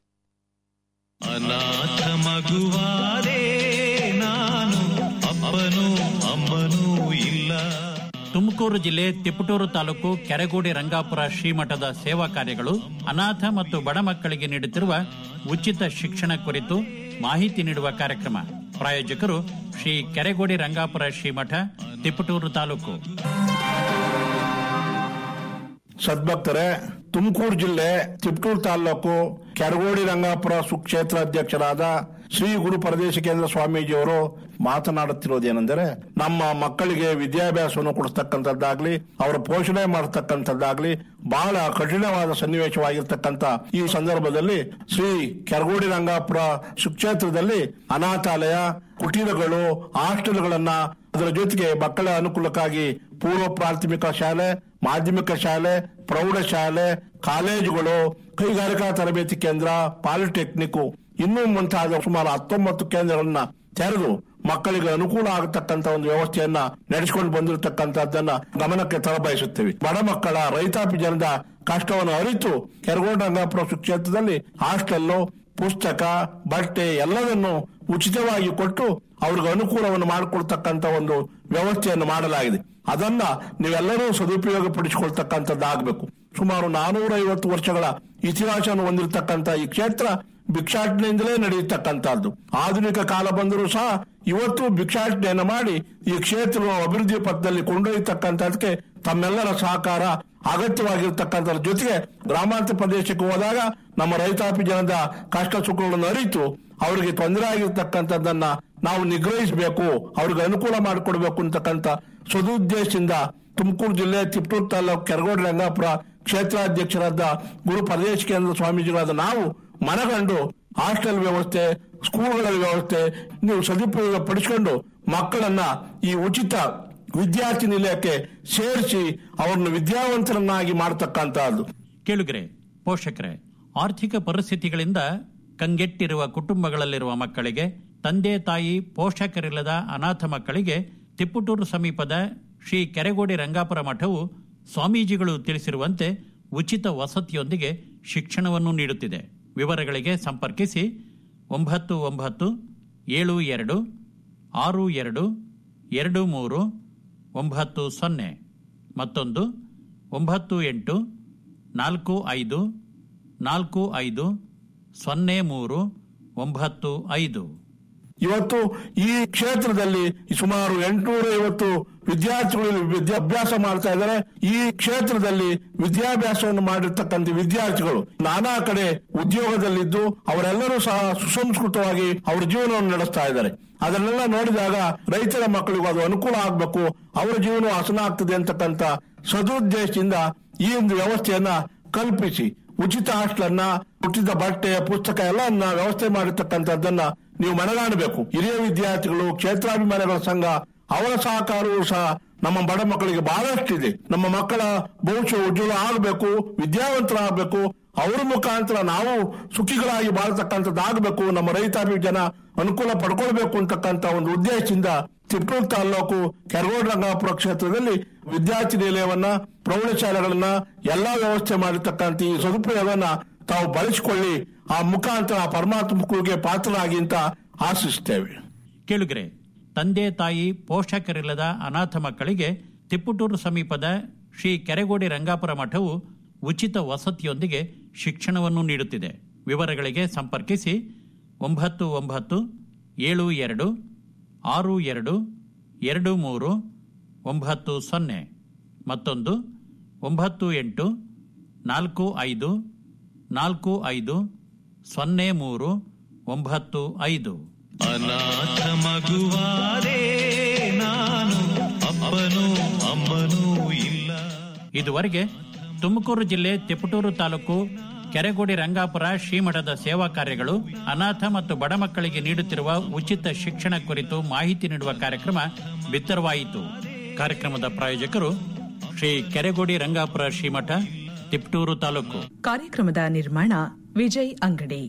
ಅನಾಥ ಮಗುವಾದೆ ನಾನು ಅಪ್ಪನೂ ಅಮ್ಮನೂ ಇಲ್ಲ ತುಮಕೂರು ಜಿಲ್ಲೆ ತಿಪಟೂರು ತಾಲೂಕು ಕೆರೆಗೋಡಿ ರಂಗಾಪುರ ಶ್ರೀಮಠದ ಸೇವಾ ಕಾರ್ಯಗಳು ಅನಾಥ ಮತ್ತು ಬಡ ಮಕ್ಕಳಿಗೆ ನೀಡುತ್ತಿರುವ ಉಚಿತ ಶಿಕ್ಷಣ ಕುರಿತು ಮಾಹಿತಿ ನೀಡುವ ಕಾರ್ಯಕ್ರಮ ಪ್ರಾಯೋಜಕರು ಶ್ರೀ ಕೆರೆಗೋಡಿ ರಂಗಾಪುರ ಶ್ರೀಮಠ ತಿಪಟೂರು ತಾಲೂಕು ಸದ್ಭಕ್ತರೇ ತುಮಕೂರು ಜಿಲ್ಲೆ ತಿಪ್ಟೂರು ತಾಲೂಕು ಕೆರಗೋಡಿ ರಂಗಾಪುರ ಸುಕ್ಷೇತ್ರ ಅಧ್ಯಕ್ಷರಾದ ಶ್ರೀ ಗುರು ಪರದೇಶ ಕೇಂದ್ರ ಸ್ವಾಮೀಜಿಯವರು ಮಾತನಾಡುತ್ತಿರುವುದೇನೆಂದರೆ ನಮ್ಮ ಮಕ್ಕಳಿಗೆ ವಿದ್ಯಾಭ್ಯಾಸವನ್ನು ಕೊಡಿಸ್ತಕ್ಕಂಥದ್ದಾಗ್ಲಿ ಅವರ ಪೋಷಣೆ ಮಾಡತಕ್ಕಂಥದ್ದಾಗ್ಲಿ ಬಹಳ ಕಠಿಣವಾದ ಸನ್ನಿವೇಶವಾಗಿರ್ತಕ್ಕಂಥ ಈ ಸಂದರ್ಭದಲ್ಲಿ ಶ್ರೀ ಕೆರಗೋಡಿ ರಂಗಾಪುರ ಸುಕ್ಷೇತ್ರದಲ್ಲಿ ಅನಾಥಾಲಯ ಕುಟೀರಗಳು ಹಾಸ್ಟೆಲ್ಗಳನ್ನ ಅದರ ಜೊತೆಗೆ ಮಕ್ಕಳ ಅನುಕೂಲಕ್ಕಾಗಿ ಪೂರ್ವ ಪ್ರಾಥಮಿಕ ಶಾಲೆ ಮಾಧ್ಯಮಿಕ ಶಾಲೆ ಪ್ರೌಢಶಾಲೆ ಕಾಲೇಜುಗಳು ಕೈಗಾರಿಕಾ ತರಬೇತಿ ಕೇಂದ್ರ ಪಾಲಿಟೆಕ್ನಿಕ್ ಇನ್ನೂ ಮುಂತಾದ ಸುಮಾರು ಹತ್ತೊಂಬತ್ತು ಕೇಂದ್ರಗಳನ್ನ ತೆರೆದು ಮಕ್ಕಳಿಗೆ ಅನುಕೂಲ ಆಗತಕ್ಕಂತ ಒಂದು ವ್ಯವಸ್ಥೆಯನ್ನ ನಡೆಸಿಕೊಂಡು ಬಂದಿರತಕ್ಕಂತದ್ದನ್ನ ಗಮನಕ್ಕೆ ತರಬಯಸುತ್ತೇವೆ ಬಡ ಮಕ್ಕಳ ರೈತಾಪಿ ಜನದ ಕಷ್ಟವನ್ನು ಅರಿತು ಕೆರಗೋಡ ರಂಗಾಪುರ ಕ್ಷೇತ್ರದಲ್ಲಿ ಹಾಸ್ಟೆಲ್ಲು ಪುಸ್ತಕ ಬಟ್ಟೆ ಎಲ್ಲದನ್ನು ಉಚಿತವಾಗಿ ಕೊಟ್ಟು ಅವ್ರಿಗೆ ಅನುಕೂಲವನ್ನು ಮಾಡಿಕೊಳ್ತಕ್ಕಂತ ಒಂದು ವ್ಯವಸ್ಥೆಯನ್ನು ಮಾಡಲಾಗಿದೆ ಅದನ್ನ ನೀವೆಲ್ಲರೂ ಸದುಪಯೋಗ ಪಡಿಸಿಕೊಳ್ತಕ್ಕಂಥದ್ದಾಗಬೇಕು ಸುಮಾರು ನಾನೂರ ಐವತ್ತು ವರ್ಷಗಳ ಇತಿಹಾಸವನ್ನು ಹೊಂದಿರತಕ್ಕಂತ ಈ ಕ್ಷೇತ್ರ ಭಿಕ್ಷಾಟನೆಯಿಂದಲೇ ನಡೆಯತಕ್ಕಂಥದ್ದು ಆಧುನಿಕ ಕಾಲ ಬಂದರೂ ಸಹ ಇವತ್ತು ಭಿಕ್ಷಾಟನೆಯನ್ನು ಮಾಡಿ ಈ ಕ್ಷೇತ್ರವನ್ನು ಅಭಿವೃದ್ಧಿ ಪಥದಲ್ಲಿ ಕೊಂಡೊಯ್ಯತಕ್ಕಂಥದಕ್ಕೆ ತಮ್ಮೆಲ್ಲರ ಸಹಕಾರ ಅಗತ್ಯವಾಗಿರ್ತಕ್ಕಂಥದ್ರ ಜೊತೆಗೆ ಗ್ರಾಮಾಂತರ ಪ್ರದೇಶಕ್ಕೆ ಹೋದಾಗ ನಮ್ಮ ರೈತಾಪಿ ಜನದ ಕಷ್ಟ ಸುಖಗಳನ್ನು ಅರಿತು ಅವರಿಗೆ ತೊಂದರೆ ಆಗಿರ್ತಕ್ಕಂಥದ್ದನ್ನ ನಾವು ನಿಗ್ರಹಿಸಬೇಕು ಅವ್ರಿಗೆ ಅನುಕೂಲ ಮಾಡಿಕೊಡ್ಬೇಕು ಅಂತಕ್ಕಂಥ ಸದುದ್ದೇಶದಿಂದ ತುಮಕೂರು ಜಿಲ್ಲೆ ತಿಪ್ಟೂರು ತಾಲೂಕು ಕೆರಗೋಡು ರಂಗಾಪುರ ಕ್ಷೇತ್ರಾಧ್ಯಕ್ಷರಾದ ಗುರು ಪರದೇಶ ಕೇಂದ್ರ ಸ್ವಾಮೀಜಿಗಳಾದ ನಾವು ಮನಗಂಡು ಹಾಸ್ಟೆಲ್ ವ್ಯವಸ್ಥೆ ಸ್ಕೂಲ್ಗಳ ವ್ಯವಸ್ಥೆ ನೀವು ಸದುಪಯೋಗ ಪಡಿಸಿಕೊಂಡು ಮಕ್ಕಳನ್ನ ಈ ಉಚಿತ ವಿದ್ಯಾರ್ಥಿ ನಿಲಯಕ್ಕೆ ಸೇರಿಸಿ ಅವರನ್ನು ವಿದ್ಯಾವಂತರನ್ನಾಗಿ ಮಾಡತಕ್ಕಂತಹದ್ದು ಕೇಳುಗರೆ ಪೋಷಕರೇ ಆರ್ಥಿಕ ಪರಿಸ್ಥಿತಿಗಳಿಂದ ಕಂಗೆಟ್ಟಿರುವ ಕುಟುಂಬಗಳಲ್ಲಿರುವ ಮಕ್ಕಳಿಗೆ ತಂದೆ ತಾಯಿ ಪೋಷಕರಿಲ್ಲದ ಅನಾಥ ಮಕ್ಕಳಿಗೆ ತಿಪ್ಪುಟೂರು ಸಮೀಪದ ಶ್ರೀ ಕೆರೆಗೋಡಿ ರಂಗಾಪುರ ಮಠವು ಸ್ವಾಮೀಜಿಗಳು ತಿಳಿಸಿರುವಂತೆ ಉಚಿತ ವಸತಿಯೊಂದಿಗೆ ಶಿಕ್ಷಣವನ್ನು ನೀಡುತ್ತಿದೆ ವಿವರಗಳಿಗೆ ಸಂಪರ್ಕಿಸಿ ಒಂಬತ್ತು ಒಂಬತ್ತು ಏಳು ಎರಡು ಆರು ಎರಡು ಎರಡು ಮೂರು ಒಂಬತ್ತು ಸೊನ್ನೆ ಮತ್ತೊಂದು ಒಂಬತ್ತು ಎಂಟು ನಾಲ್ಕು ಐದು ನಾಲ್ಕು ಐದು ಸೊನ್ನೆ ಮೂರು ಒಂಬತ್ತು ಐದು ಇವತ್ತು ಈ ಕ್ಷೇತ್ರದಲ್ಲಿ ಸುಮಾರು ಎಂಟುನೂರ ಐವತ್ತು ವಿದ್ಯಾರ್ಥಿಗಳು ವಿದ್ಯಾಭ್ಯಾಸ ಮಾಡ್ತಾ ಇದ್ದಾರೆ ಈ ಕ್ಷೇತ್ರದಲ್ಲಿ ವಿದ್ಯಾಭ್ಯಾಸವನ್ನು ಮಾಡಿರ್ತಕ್ಕಂಥ ವಿದ್ಯಾರ್ಥಿಗಳು ನಾನಾ ಕಡೆ ಉದ್ಯೋಗದಲ್ಲಿದ್ದು ಅವರೆಲ್ಲರೂ ಸಹ ಸುಸಂಸ್ಕೃತವಾಗಿ ಅವರ ಜೀವನವನ್ನು ನಡೆಸ್ತಾ ಇದ್ದಾರೆ ಅದನ್ನೆಲ್ಲ ನೋಡಿದಾಗ ರೈತರ ಮಕ್ಕಳಿಗೂ ಅದು ಅನುಕೂಲ ಆಗಬೇಕು ಅವರ ಜೀವನ ಹಸನ ಆಗ್ತದೆ ಅಂತಕ್ಕಂಥ ಸದುದ್ದೇಶದಿಂದ ಈ ಒಂದು ವ್ಯವಸ್ಥೆಯನ್ನ ಕಲ್ಪಿಸಿ ಉಚಿತ ಹಾಸ್ಟೆಲನ್ನ ಉಚಿತ ಬಟ್ಟೆ ಪುಸ್ತಕ ಎಲ್ಲ ವ್ಯವಸ್ಥೆ ಮಾಡಿರ್ತಕ್ಕಂಥದ್ದನ್ನ ನೀವು ಮನಗಾಣಬೇಕು ಹಿರಿಯ ವಿದ್ಯಾರ್ಥಿಗಳು ಕ್ಷೇತ್ರಾಭಿಮಾನಿಗಳ ಸಂಘ ಅವರ ಸಹಕಾರವೂ ಸಹ ನಮ್ಮ ಬಡ ಮಕ್ಕಳಿಗೆ ಬಹಳಷ್ಟಿದೆ ನಮ್ಮ ಮಕ್ಕಳ ಭವಿಷ್ಯ ಉಜ್ವಲ ಆಗಬೇಕು ವಿದ್ಯಾವಂತರಾಗಬೇಕು ಅವರ ಮುಖಾಂತರ ನಾವು ಸುಖಿಗಳಾಗಿ ಬಾಳ್ತಕ್ಕಂಥದ್ದಾಗಬೇಕು ನಮ್ಮ ರೈತಾಪಿ ಜನ ಅನುಕೂಲ ಪಡ್ಕೊಳ್ಬೇಕು ಅಂತಕ್ಕಂಥ ಒಂದು ಉದ್ದೇಶದಿಂದ ತಿಪ್ಪೂರು ತಾಲೂಕು ಕೆರಗೋಡು ರಂಗಾಪುರ ಕ್ಷೇತ್ರದಲ್ಲಿ ವಿದ್ಯಾರ್ಥಿ ನಿಲಯವನ್ನ ಪ್ರೌಢಶಾಲೆಗಳನ್ನ ಎಲ್ಲಾ ವ್ಯವಸ್ಥೆ ಮಾಡಿರ್ತಕ್ಕಂಥ ಈ ಸದುಪಯೋಗವನ್ನ ತಾವು ಬಳಸಿಕೊಳ್ಳಿ ಆ ಮುಖಾಂತರ ಆ ಪರಮಾತ್ಮ ಕೃಪೆಗೆ ಪಾತ್ರರಾಗಿ ಅಂತ ಆಶಿಸ್ತೇವೆ ಕೇಳುಗರೆ ತಂದೆ ತಾಯಿ ಪೋಷಕರಿಲ್ಲದ ಅನಾಥ ಮಕ್ಕಳಿಗೆ ತಿಪ್ಪುಟೂರು ಸಮೀಪದ ಶ್ರೀ ಕೆರೆಗೋಡಿ ರಂಗಾಪುರ ಮಠವು ಉಚಿತ ವಸತಿಯೊಂದಿಗೆ ಶಿಕ್ಷಣವನ್ನು ನೀಡುತ್ತಿದೆ ವಿವರಗಳಿಗೆ ಸಂಪರ್ಕಿಸಿ ಒಂಬತ್ತು ಒಂಬತ್ತು ಏಳು ಎರಡು ಆರು ಎರಡು ಎರಡು ಮೂರು ಒಂಬತ್ತು ಸೊನ್ನೆ ಮತ್ತೊಂದು ಒಂಬತ್ತು ಎಂಟು ನಾಲ್ಕು ಐದು ನಾಲ್ಕು ಐದು ಸೊನ್ನೆ ಮೂರು ಒಂಬತ್ತು ಐದು ಅನಾಥ ಮಗುವಾದೆ ನಾನು ಅಪ್ಪನೂ ಅಮ್ಮನೂ ಇಲ್ಲ ಇದುವರೆಗೆ ತುಮಕೂರು ಜಿಲ್ಲೆ ತಿಪಟೂರು ತಾಲೂಕು ಕೆರೆಗೋಡಿ ರಂಗಾಪುರ ಶ್ರೀಮಠದ ಸೇವಾ ಕಾರ್ಯಗಳು ಅನಾಥ ಮತ್ತು ಬಡ ಮಕ್ಕಳಿಗೆ ನೀಡುತ್ತಿರುವ ಉಚಿತ ಶಿಕ್ಷಣ ಕುರಿತು ಮಾಹಿತಿ ನೀಡುವ ಕಾರ್ಯಕ್ರಮ ಬಿತ್ತರವಾಯಿತು ಕಾರ್ಯಕ್ರಮದ ಪ್ರಾಯೋಜಕರು ಶ್ರೀ ಕೆರೆಗೋಡಿ ರಂಗಾಪುರ ಶ್ರೀಮಠ ತಿಪಟೂರು ತಾಲೂಕು ಕಾರ್ಯಕ್ರಮದ ನಿರ್ಮಾಣ ವಿಜಯ್ ಅಂಗಡಿ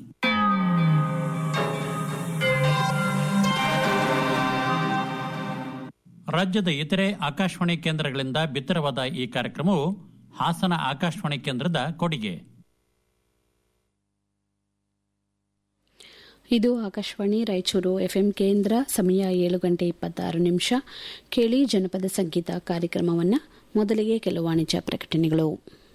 ರಾಜ್ಯದ ಇತರೆ ಆಕಾಶವಾಣಿ ಕೇಂದ್ರಗಳಿಂದ ಬಿತ್ತರವಾದ ಈ ಕಾರ್ಯಕ್ರಮವು ಹಾಸನ ಆಕಾಶವಾಣಿ ಕೇಂದ್ರದ ಕೊಡುಗೆ ಇದು ಆಕಾಶವಾಣಿ ರಾಯಚೂರು ಎಫ್ಎಂ ಕೇಂದ್ರ ಸಮಯ ಏಳು ಗಂಟೆ ಇಪ್ಪತ್ತಾರು ನಿಮಿಷ ಕೇಳಿ ಜನಪದ ಸಂಗೀತ ಕಾರ್ಯಕ್ರಮವನ್ನು ಮೊದಲಿಗೆ ಕೆಲವು ವಾಣಿಜ್ಯ ಪ್ರಕಟಣೆಗಳು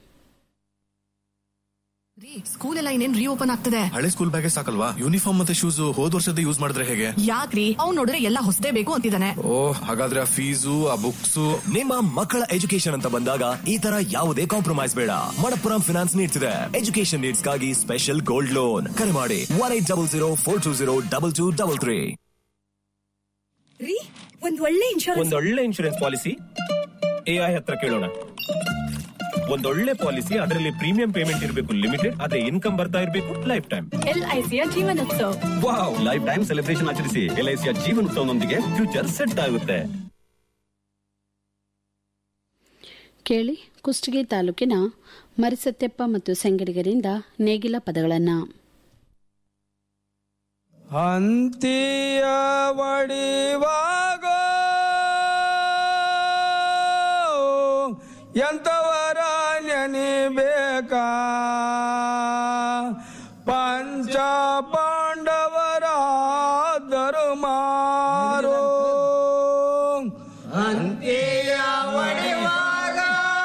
ಸ್ಕೂಲ್ ಎಲ್ಲ ಇನ್ನೇನ್ ರೀಓಪನ್ ಆಗ್ತದೆ ಹಳೆ ಸ್ಕೂಲ್ ಬ್ಯಾಗೇ ಸಾಕಲ್ವಾ ಯೂನಿಫಾರ್ಮ್ ಮತ್ತೆ ಶೂಸ್ ಹೋದ್ ವರ್ಷದ ಯೂಸ್ ಮಾಡಿದ್ರೆ ಹೇಗೆ ಯಾಕ್ರಿ ಅವ್ನ್ ನೋಡಿದ್ರೆ ಎಲ್ಲ ಹೊಸದೇ ಬೇಕು ಅಂತಿದ್ದಾನೆ ಓ ಹಾಗಾದ್ರೆ ಆ ಫೀಸು ಆ ಬುಕ್ಸ್ ನಿಮ್ಮ ಮಕ್ಕಳ ಎಜುಕೇಶನ್ ಅಂತ ಬಂದಾಗ ಈ ತರ ಯಾವುದೇ ಕಾಂಪ್ರಮೈಸ್ ಬೇಡ ಮಣಪ್ಪುರಂ ಫಿನಾನ್ಸ್ ನೀಡ್ತಿದೆ ಎಜುಕೇಶನ್ ನೀಡ್ಸ್ ಗಾಗಿ ಸ್ಪೆಷಲ್ ಗೋಲ್ಡ್ ಲೋನ್ ಕರೆ ಮಾಡಿ one eight double zero four two zero double two double three ರೀ ಒಂದ್ ಒಳ್ಳೆ ಇನ್ಶೂರೆನ್ಸ್ ಒಂದೊಳ್ಳೆ ಇನ್ಶೂರೆನ್ಸ್ ಪಾಲಿಸಿ ಎಐ ಹತ್ರ ಕೇಳೋಣ ಒಂದೊಳ್ಳೆ ಪಾಲಿಸಿ ಅದರಲ್ಲಿ ಪ್ರೀಮಿಯಂ ಪೇಮೆಂಟ್ ಇರಬೇಕು ಲಿಮಿಟೆಡ್ ಅದೇ ಇನ್ಕಮ್ ಬರ್ತಾ ಇರಬೇಕು ಲೈಫ್ ಟೈಮ್ ಎಲ್ಐಸಿಯ ಜೀವನೋತ್ಸವ ವಾವ್ ಲೈಫ್ ಟೈಮ್ ಸೆಲೆಬ್ರೇಷನ್ ಆಚರಿಸಿ ಎಲ್ಐಸಿಯ ಜೀವನೋತ್ಸವನೊಂದಿಗೆ ಫ್ಯೂಚರ್ ಸೆಟ್ ಆಗುತ್ತೆ ಕೇಳಿ ಕುಷ್ಟಗಿ ತಾಲೂಕಿನ ಮರಿಸತ್ಯಪ್ಪ ಮತ್ತು ಸಂಗಡಿಗರಿಂದ ನೇಗಿಲ ಪದಗಳನ್ನು ಅಂತಿಯ ವಡಿವಾಗ ಎಂತವರ ನೆನಿಬೇಕಾ ಪಂಚ ಪಾಂಡವರ ಧರ್ಮಾರು ಅಂತಿಯ ವಡಿವಾಗ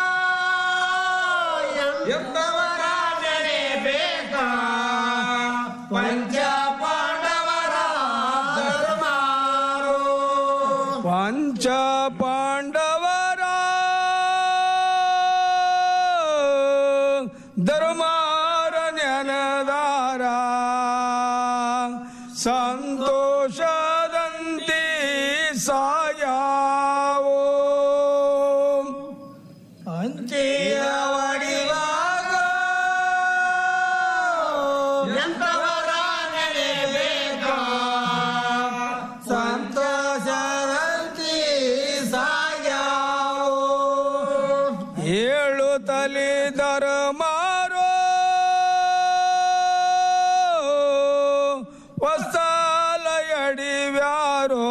ಎಂತವರ ನೆನೆಬೇಕಾ ಪಂಚ ಪಾಂಡವರ ಧರ್ಮಾರು ಪಂಚ ಪಾಂಡವರ ಧರ್ಮಾರ ಜ್ಞಾನದಾರ ಸಂತೋಷದಂತಿ ಸಾಯಾವೋ ಅಂತ್ಯ ವಡಿವಾಗ ಎಂತವರ ನೆನೆಬೇಕಾ ಸಂತೋಷದಂತಿ ಸಾಯಾವೋ ಏಳು ತಲಿದರ ಮಾರೋ ಹೊಸಾಲಯಡಿವ್ಯಾರೋ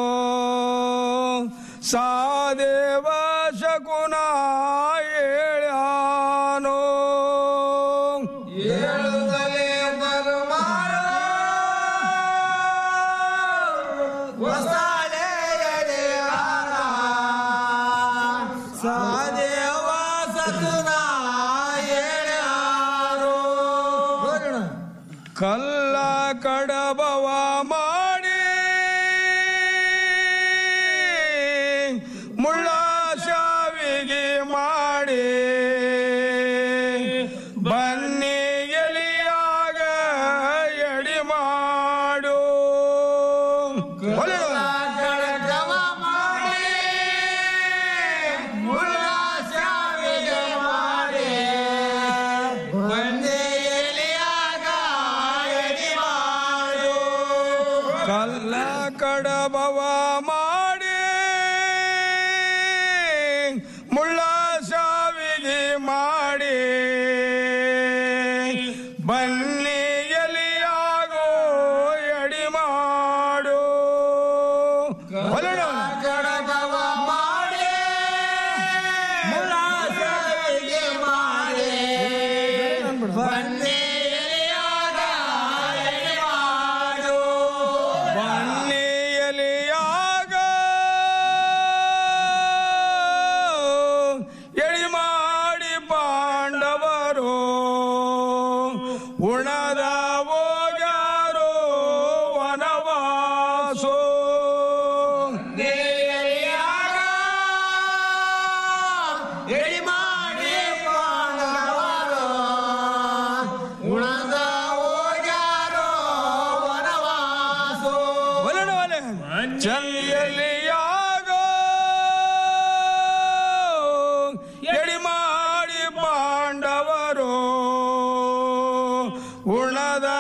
ಸಾದೇವ ಶಕುನ ಹೇಳ್ಯಾನೋ ಏಳು ತಲಿದರ ಮಾರೋ ಸಾದೇವ ಸಕುನ ಕಲ್ಲ ಕಡಬವ ಮಾಡಿ ಕಡಗವ ಮಾಡಿ ಮುಳ್ಳ ಶಾವಿಗೆ ಮಾಡಿ ಒಂದೇ ಎಲೆಯಾಗ ಎಡಿ ಮಾಡು ಕಲ್ಲ ಕಡಬವ ಮಾಡಿ ಮುಳ್ಳ ಶಾವಿಗೆ ಮಾಡಿ ಬನ್ನಿ ಎಲಿಯಾಗೋ ಎಡಿ ಮಾಡು ಕಡಗವ ಮಾಡಿ ಮುಳ್ಳ ಶಾವಿಗೆ ಮಾಡಿ ಬನ್ನಿ ಎಲೆಯಾಗ ಎಡಿ ಮಾಡು ಬನ್ನಿ ಎಲಿಯಾಗ ಎಳಿ ಮಾಡಿ ಪಾಂಡವರು ಉಣದ ಹೋಗ್ಯಾರೋ ವನವಾಸೋ ಎಳಿ ಮಾಡಿ ಪಾಂಡವರು ಉಣದ ಹೋಗ್ಯಾರೋ ವನವಾಸೋ ಚಲ್ಲಿಯಲ್ಲಿ